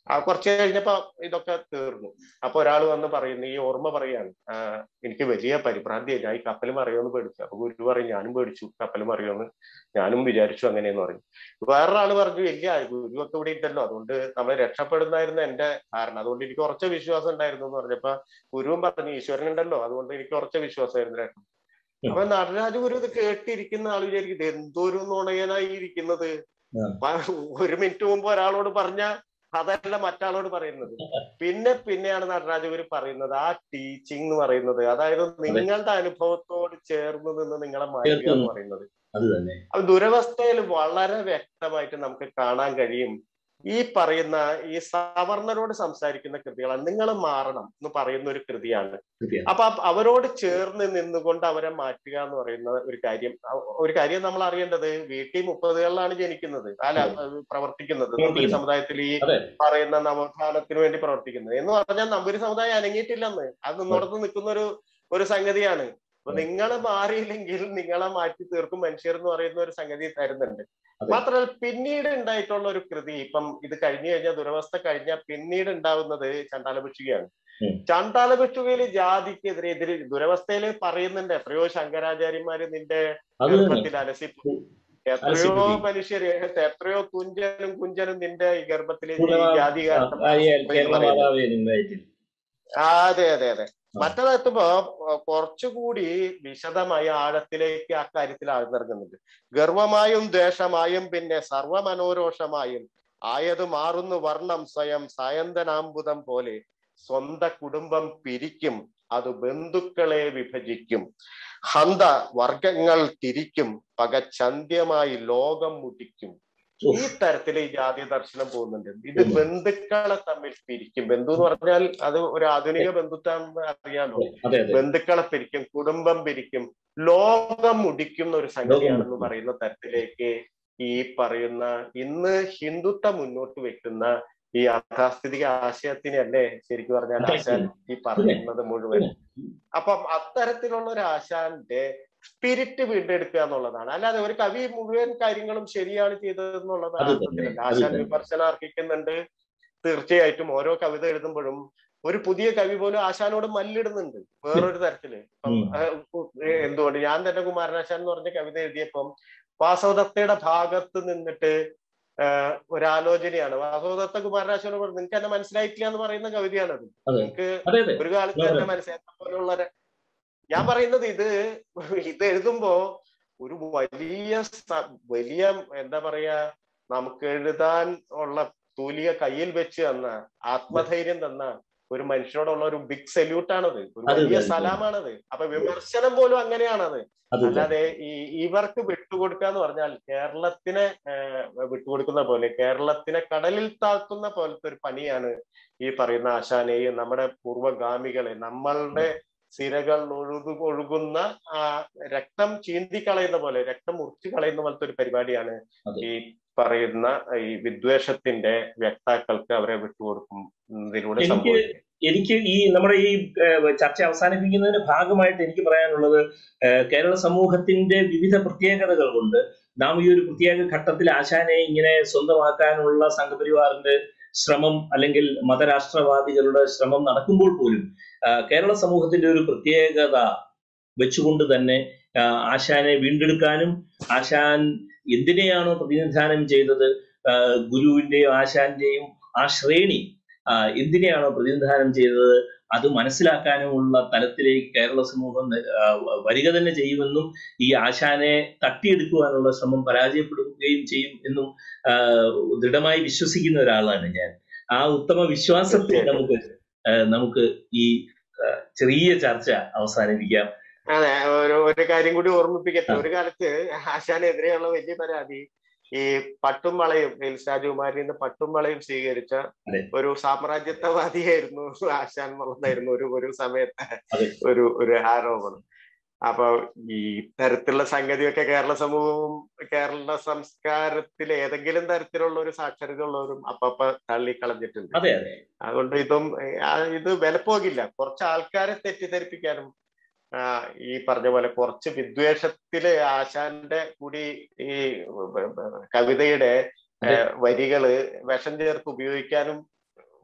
Speaker 2: ആ കുറച്ച് കഴിഞ്ഞപ്പോ ഇതൊക്കെ തീർന്നു അപ്പൊ ഒരാൾ വന്ന് പറയുന്നു ഈ ഓർമ്മ പറയാണ് "ആ, എനിക്ക് വലിയ പരിഭ്രാന്തിയായി ഞാൻ ഈ കപ്പൽ മറിയോന്ന് പേടിച്ചു അപ്പൊ ഗുരു പറയും ഞാനും പേടിച്ചു കപ്പൽ മറിയോന്ന് ഞാനും വിചാരിച്ചു അങ്ങനെയെന്ന് പറഞ്ഞു വേറൊരാള് പറഞ്ഞു ഇല്ല ഗുരു ഒക്കെ ഇവിടെ ഉണ്ടല്ലോ അതുകൊണ്ട് നമ്മൾ രക്ഷപ്പെടുന്നായിരുന്നു എന്റെ ധാരണ അതുകൊണ്ട് എനിക്ക് കുറച്ച് വിശ്വാസം ഉണ്ടായിരുന്നു എന്ന് പറഞ്ഞപ്പോ ഗുരുവും പറഞ്ഞു ഈശ്വരൻ ഉണ്ടല്ലോ അതുകൊണ്ട് എനിക്ക് കുറച്ച് വിശ്വാസമായിരുന്നു രക്ഷ അപ്പൊ നടരാജ ഗുരു ഇത് കേട്ടിരിക്കുന്ന ആൾ വിചാരിക്കും ഇത് എന്തോരു നുണയനായി ഇരിക്കുന്നത്
Speaker 1: ആ.
Speaker 2: പ- ഒരു മിനിറ്റ് മുമ്പ് ഒരാളോട് പറഞ്ഞ അതല്ല മറ്റാളോട് പറയുന്നത് പിന്നെ പിന്നെയാണ് നടരാജ ഗുരു പറയുന്നത് ആ ടീച്ചിങ് എന്ന് പറയുന്നത് അതായത് നിങ്ങളുടെ അനുഭവത്തോട് ചേർന്ന് നിന്ന് നിങ്ങളെ മാറ്റുക എന്ന് പറയുന്നത്
Speaker 1: അത് തന്നെ
Speaker 2: അത് ദുരവസ്ഥയിൽ വളരെ വ്യക്തമായിട്ട് നമുക്ക് കാണാൻ കഴിയും ഈ പറയുന്ന ഈ സവർണരോട് സംസാരിക്കുന്ന കൃതികളാണ് നിങ്ങൾ മാറണം എന്ന് പറയുന്ന ഒരു കൃതിയാണ്
Speaker 1: കൃത്യം.
Speaker 2: അപ്പൊ അ- അവരോട് ചേർന്ന് നിന്നുകൊണ്ട് അവരെ മാറ്റുക എന്ന് പറയുന്ന ഒരു കാര്യം അ- ഒരു കാര്യം നമ്മൾ അറിയേണ്ടത് വീട്ടിൽ മുപ്പതുകളിലാണ് ജനിക്കുന്നത് അല്ല പ്രവർത്തിക്കുന്നത് നമ്പൂരി സമുദായത്തിൽ ഈ
Speaker 1: അതെ.
Speaker 2: പറയുന്ന നവോത്ഥാനത്തിന് വേണ്ടി പ്രവർത്തിക്കുന്നത് എന്ന് പറഞ്ഞാൽ നമ്പൂരി സമുദായം അനങ്ങിയിട്ടില്ലെന്ന് അത് നിന്നോടത്ത് നിൽക്കുന്ന ഒരു ഒരു സംഗതിയാണ് അപ്പൊ നിങ്ങൾ മാറിയില്ലെങ്കിൽ നിങ്ങളെ മാറ്റി തീർക്കും മനുഷ്യർ എന്ന് പറയുന്ന ഒരു സംഗതി തരുന്നുണ്ട്
Speaker 1: അതെ.
Speaker 2: മാത്രമല്ല പിന്നീട് ഉണ്ടായിട്ടുള്ള ഒരു കൃതി ഇപ്പം ഇത് കഴിഞ്ഞു കഴിഞ്ഞാൽ ദുരവസ്ഥ കഴിഞ്ഞാൽ പിന്നീട് ഉണ്ടാവുന്നത് ചണ്ടാലഭിക്ഷുകയാണ്
Speaker 1: ഉം.
Speaker 2: ചണ്ടാലഭിക്ഷുകയിൽ ജാതിക്കെതിരെ ഇതിൽ ദുരവസ്ഥയിൽ പറയുന്നുണ്ട് എത്രയോ ശങ്കരാചാര്യന്മാര് നിന്റെ
Speaker 1: അത് തന്നെ
Speaker 2: ഗർഭത്തിൽ അലസിപ്പോ എത്രയോ
Speaker 1: അലസിപ്പോയി.
Speaker 2: മനുഷ്യര് എത്രയോ തുഞ്ചനും കുഞ്ചനും നിന്റെ ഈ ഗർഭത്തിൽ ഈ
Speaker 1: പൂർണ്ണമാ-
Speaker 2: ജാതി
Speaker 1: ആ,
Speaker 2: കാരണം
Speaker 1: ആ, ഈ
Speaker 2: പറയുന്നത്.
Speaker 1: കേരള മാതാവേ നിങ്ങളായിട്ട്
Speaker 2: ആ, അതെ അതെ അതെ മറ്റതെത്തുമ്പോ കുറച്ചുകൂടി വിശദമായി ആഴത്തിലേക്ക് ആ കാര്യത്തിൽ ആഴ്ന്നിറങ്ങുന്നുണ്ട് ഗർവമായും ദ്വേഷമായും പിന്നെ സർവമനോരോഷമായും ആയത് മാറുന്നു വർണ്ണം സ്വയം സായന്തനാംബുദം പോലെ സ്വന്ത കുടുംബം പിരിക്കും അത് ബന്ധുക്കളെ വിഭജിക്കും ഹന്ത വർഗങ്ങൾ തിരിക്കും പകച്ചന്ത്യമായി ലോകം മുടിക്കും ഈ തരത്തിൽ ഈ ജാതി ദർശനം പോകുന്നുണ്ട് ഇത്
Speaker 1: ഉം.
Speaker 2: ബന്ധുക്കളെ തമ്മിൽ പിരിക്കും ബന്ധു എന്ന് പറഞ്ഞാൽ അത് ഒരു ആധുനിക ബന്ധുത്വം അറിയാലോ
Speaker 1: അതെ അതെ
Speaker 2: ബന്ധുക്കളെ പിരിക്കും കുടുംബം പിരിക്കും ലോകം മുടിക്കുന്ന ഒരു സംഗതിയാണെന്ന്
Speaker 1: മുടിക്കും.
Speaker 2: പറയുന്ന തരത്തിലേക്ക് ഈ പറയുന്ന ഇന്ന് ഹിന്ദുത്വം മുന്നോട്ട് വെക്കുന്ന ഈ യാഥാസ്ഥിതിക ആശയത്തിനല്ലേ ശരിക്കും പറഞ്ഞാൽ ആശാൻ ഈ പറയുന്നത് മുഴുവൻ അപ്പം അത്തരത്തിലുള്ള ഒരു ആശാന്റെ സ്പിരിറ്റ് വീണ്ടെടുക്കുക എന്നുള്ളതാണ് അല്ലാതെ ഒരു കവി മുഴുവൻ കാര്യങ്ങളും ശരിയാണ് ചെയ്തതെന്നുള്ളതാണ്
Speaker 1: അത് തന്നെ,
Speaker 2: അർത്ഥത്തിലല്ല.
Speaker 1: അത്
Speaker 2: ആശാൻ
Speaker 1: തന്നെ.
Speaker 2: വിമർശനം അർഹിക്കുന്നുണ്ട് തീർച്ചയായിട്ടും ഓരോ കവിത എഴുതുമ്പോഴും ഒരു പുതിയ കവി പോലും ആശാനോട് മല്ലിടുന്നുണ്ട് വേറൊരു തരത്തില് ഇപ്പം,
Speaker 1: ഉം.
Speaker 2: ആ, ഏ, എന്തുകൊണ്ട് ഞാൻ തന്നെ കുമാരനാശാൻ എന്ന് പറഞ്ഞ കവിത എഴുതിയപ്പം വാസവദത്തയുടെ ഭാഗത്ത് നിന്നിട്ട് ആ, ഒരു ആലോചനയാണ് വാസവദത്ത കുമാരനാശാനോട് പറഞ്ഞു നിനക്ക് എന്നെ മനസ്സിലായിട്ടില്ല എന്ന് പറയുന്ന കവിതയാണത്
Speaker 1: അതെ.
Speaker 2: നിനക്ക്
Speaker 1: അതെ അതെ
Speaker 2: ഒരു കാലത്ത്
Speaker 1: അതെ.
Speaker 2: തന്നെ മനസ്സിലാക്കുന്ന പോലുള്ള ഒരു- ഞാൻ പറയുന്നത് ഇത് ഇത് എഴുതുമ്പോ ഒരു വലിയ സ- വലിയ എന്താ പറയാ നമുക്ക് എഴുതാൻ ഉള്ള തൂലിക കയ്യിൽ വെച്ച് തന്ന ആത്മധൈര്യം തന്ന ഒരു മനുഷ്യനോടുള്ള ഒരു ബിഗ് സല്യൂട്ട് ആണത് ഒരു
Speaker 1: അതെ,
Speaker 2: വലിയ
Speaker 1: അതെ.
Speaker 2: സലാമാണത് അപ്പൊ വിമർശനം പോലും അങ്ങനെയാണത്
Speaker 1: അത് തന്നെ.
Speaker 2: അല്ലാതെ ഈ ഇവർക്ക് വിട്ടുകൊടുക്കുക എന്ന് പറഞ്ഞാൽ കേരളത്തിനെ ഏഹ്, വിട്ടുകൊടുക്കുന്ന പോലെ കേരളത്തിനെ കടലിൽ താക്കുന്ന പോലത്തെ ഒരു പണിയാണ് ഈ പറയുന്ന ആശാനെയും നമ്മുടെ പൂർവ്വഗാമികളെ നമ്മളുടെ സിരകൾ ഒഴുകു ഒഴുകുന്ന ആ രക്തം ചീന്തി കളയുന്ന പോലെ രക്തം മുറിച്ചു കളയുന്ന പോലത്തെ ഒരു പരിപാടിയാണ്
Speaker 1: അതെ.
Speaker 2: ഈ പറയുന്ന ഈ വിദ്വേഷത്തിന്റെ വ്യക്താക്കൾക്ക് അവരെ വിട്ടുകൊടുക്കുന്നതിലൂടെ
Speaker 1: എനിക്ക്
Speaker 2: സംഭവിക്കുന്നത്
Speaker 1: എനിക്ക് ഈ നമ്മുടെ ഈ ഏഹ്, ചർച്ച അവസാനിപ്പിക്കുന്നതിന്റെ ഭാഗമായിട്ട് എനിക്ക് പറയാനുള്ളത് ഏഹ്, കേരള സമൂഹത്തിന്റെ വിവിധ പ്രത്യേകതകൾ കൊണ്ട് നാം ഈ ഒരു പ്രത്യേക ഘട്ടത്തിൽ ആശാനെ ഇങ്ങനെ സ്വന്തമാക്കാനുള്ള സംഘപരിവാറിന്റെ ശ്രമം അല്ലെങ്കിൽ മതരാഷ്ട്രവാദികളുടെ ശ്രമം നടക്കുമ്പോൾ പോലും ആ, കേരള സമൂഹത്തിന്റെ ഒരു പ്രത്യേകത വെച്ചുകൊണ്ട് തന്നെ ആ, ആശാനെ വീണ്ടെടുക്കാനും ആശാൻ എന്തിനെയാണോ പ്രതിനിധാനം ചെയ്തത് ആ, ഗുരുവിന്റെയും ആശാന്റെയും ആ ശ്രേണി ആ, എന്തിനെയാണോ പ്രതിനിധാനം ചെയ്തത് അത് മനസ്സിലാക്കാനുമുള്ള തലത്തിലേക്ക് കേരള സമൂഹം ആ, വരിക തന്നെ ചെയ്യുമെന്നും ഈ ആശാനെ തട്ടിയെടുക്കുവാനുള്ള ശ്രമം പരാജയപ്പെടുകയും ചെയ്യും എന്നും ആ, ദൃഢമായി വിശ്വസിക്കുന്ന ഒരാളാണ് ഞാൻ ആ ഉത്തമ വിശ്വാസത്തിൽ നമുക്ക് ആ, നമുക്ക് ഈ ആ, ചെറിയ ചർച്ച അവസാനിപ്പിക്കാം
Speaker 2: അതെ ഒരു ഒരു കാര്യം കൂടി ഓർമ്മിപ്പിക്കട്ടെ
Speaker 1: ആ.
Speaker 2: ഒരു കാലത്ത് ആശാനെതിരെയുള്ള വലിയ പരാതി ഈ പട്ടും വളയും രാജകുമാരിൽ നിന്ന് പട്ടും വളയും സ്വീകരിച്ച
Speaker 1: അതെ.
Speaker 2: ഒരു സാമ്രാജ്യത്വവാദിയായിരുന്നു ആശാൻ എന്നുള്ളതായിരുന്നു ഒരു ഒരു സമയത്തെ
Speaker 1: അതെ.
Speaker 2: ഒരു ഒരു ആരോപണം അപ്പൊ ഈ തരത്തിലുള്ള സംഗതിയൊക്കെ കേരള സമൂഹവും കേരള സംസ്കാരത്തിൽ ഏതെങ്കിലും തരത്തിലുള്ള ഒരു സാക്ഷരത ഉള്ളവരും അപ്പപ്പ തള്ളിക്കളഞ്ഞിട്ടുണ്ട്
Speaker 1: അതെ അതെ
Speaker 2: അതുകൊണ്ട് ഇതും ഏ, ആ, ഇത് വിലപ്പോകില്ല കുറച്ച് ആൾക്കാരെ തെറ്റിദ്ധരിപ്പിക്കാനും ആ, ഈ പറഞ്ഞ പോലെ കുറച്ച് വിദ്വേഷത്തില് ആശാന്റെ കൂടി ഈ ബ- ബ- കവിതയുടെ ഏ,
Speaker 1: അതെ.
Speaker 2: വരികള് വിഷം ചേർത്ത് ഉപയോഗിക്കാനും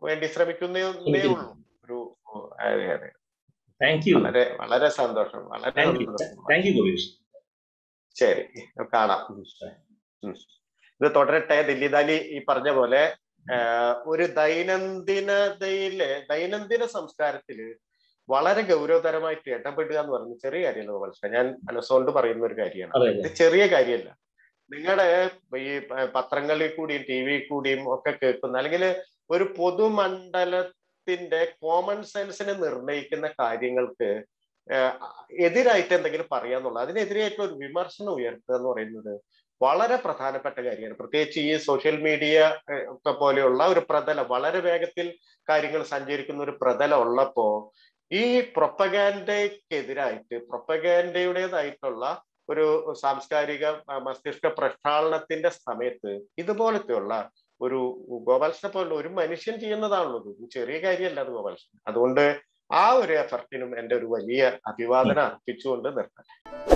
Speaker 2: വേണ്ടി ശ്രമിക്കുന്നേ ഉള്ളൂ ഒരു അതെ അതെ
Speaker 1: താങ്ക് യു
Speaker 2: വളരെ വളരെ സന്തോഷം വളരെ
Speaker 1: താങ്ക് യു
Speaker 2: സന്തോഷം
Speaker 1: താങ്ക് യു ഗോപികൃഷ്ണൻ
Speaker 2: ശരി കാണാം ഉം. ഇത് തുടരട്ടെ ദില്ലിദാലി ഈ പറഞ്ഞ പോലെ ആഹ്, ഒരു ദൈനംദിനതയിലെ ദൈനംദിന സംസ്കാരത്തില് വളരെ ഗൗരവതരമായിട്ട് ഇടപെടുക എന്ന് പറയുന്നത് ചെറിയ കാര്യമല്ല ഗോപാലകൃഷ്ണൻ ഞാൻ മനസ്സുകൊണ്ട് പറയുന്ന ഒരു കാര്യമാണ്
Speaker 1: അതെ
Speaker 2: ഇത് ചെറിയ കാര്യമല്ല നിങ്ങളുടെ ഈ പ- പത്രങ്ങളിൽ കൂടിയും ടി വി കൂടിയും ഒക്കെ കേൾക്കുന്ന അല്ലെങ്കിൽ ഒരു പൊതുമണ്ഡലത്തിന്റെ കോമൺ സെൻസിനെ നിർണ്ണയിക്കുന്ന കാര്യങ്ങൾക്ക് ഏഹ്, എതിരായിട്ട് എന്തെങ്കിലും പറയാന്നുള്ള അതിനെതിരായിട്ടുള്ള ഒരു വിമർശനം ഉയർത്തുക എന്ന് പറയുന്നത് വളരെ പ്രധാനപ്പെട്ട കാര്യമാണ് പ്രത്യേകിച്ച് ഈ സോഷ്യൽ മീഡിയ ഏഹ്, ഒക്കെ പോലെയുള്ള ഒരു പ്രതലം വളരെ വേഗത്തിൽ കാര്യങ്ങൾ സഞ്ചരിക്കുന്ന ഒരു പ്രതലം ഉള്ളപ്പോ ഈ പ്രൊപ്പഗാൻഡയ്ക്കെതിരായിട്ട് പ്രൊപ്പഗാൻഡയുടേതായിട്ടുള്ള ഒരു സാംസ്കാരിക ആ, മസ്തിഷ്ക പ്രക്ഷാളനത്തിന്റെ സമയത്ത് ഇതുപോലത്തെയുള്ള ഒരു ഗോപാലകൃഷ്ണനെ പോലുള്ള ഒരു മനുഷ്യൻ ചെയ്യുന്നതാണല്ലോ ഇത് ഇത് ചെറിയ കാര്യമല്ല അത് ഗോപാലകൃഷ്ണൻ അതുകൊണ്ട് ആ ഒരു എഫർട്ടിനും എന്റെ ഒരു വലിയ അഭിവാദന അർപ്പിച്ചുകൊണ്ട് നിർത്താം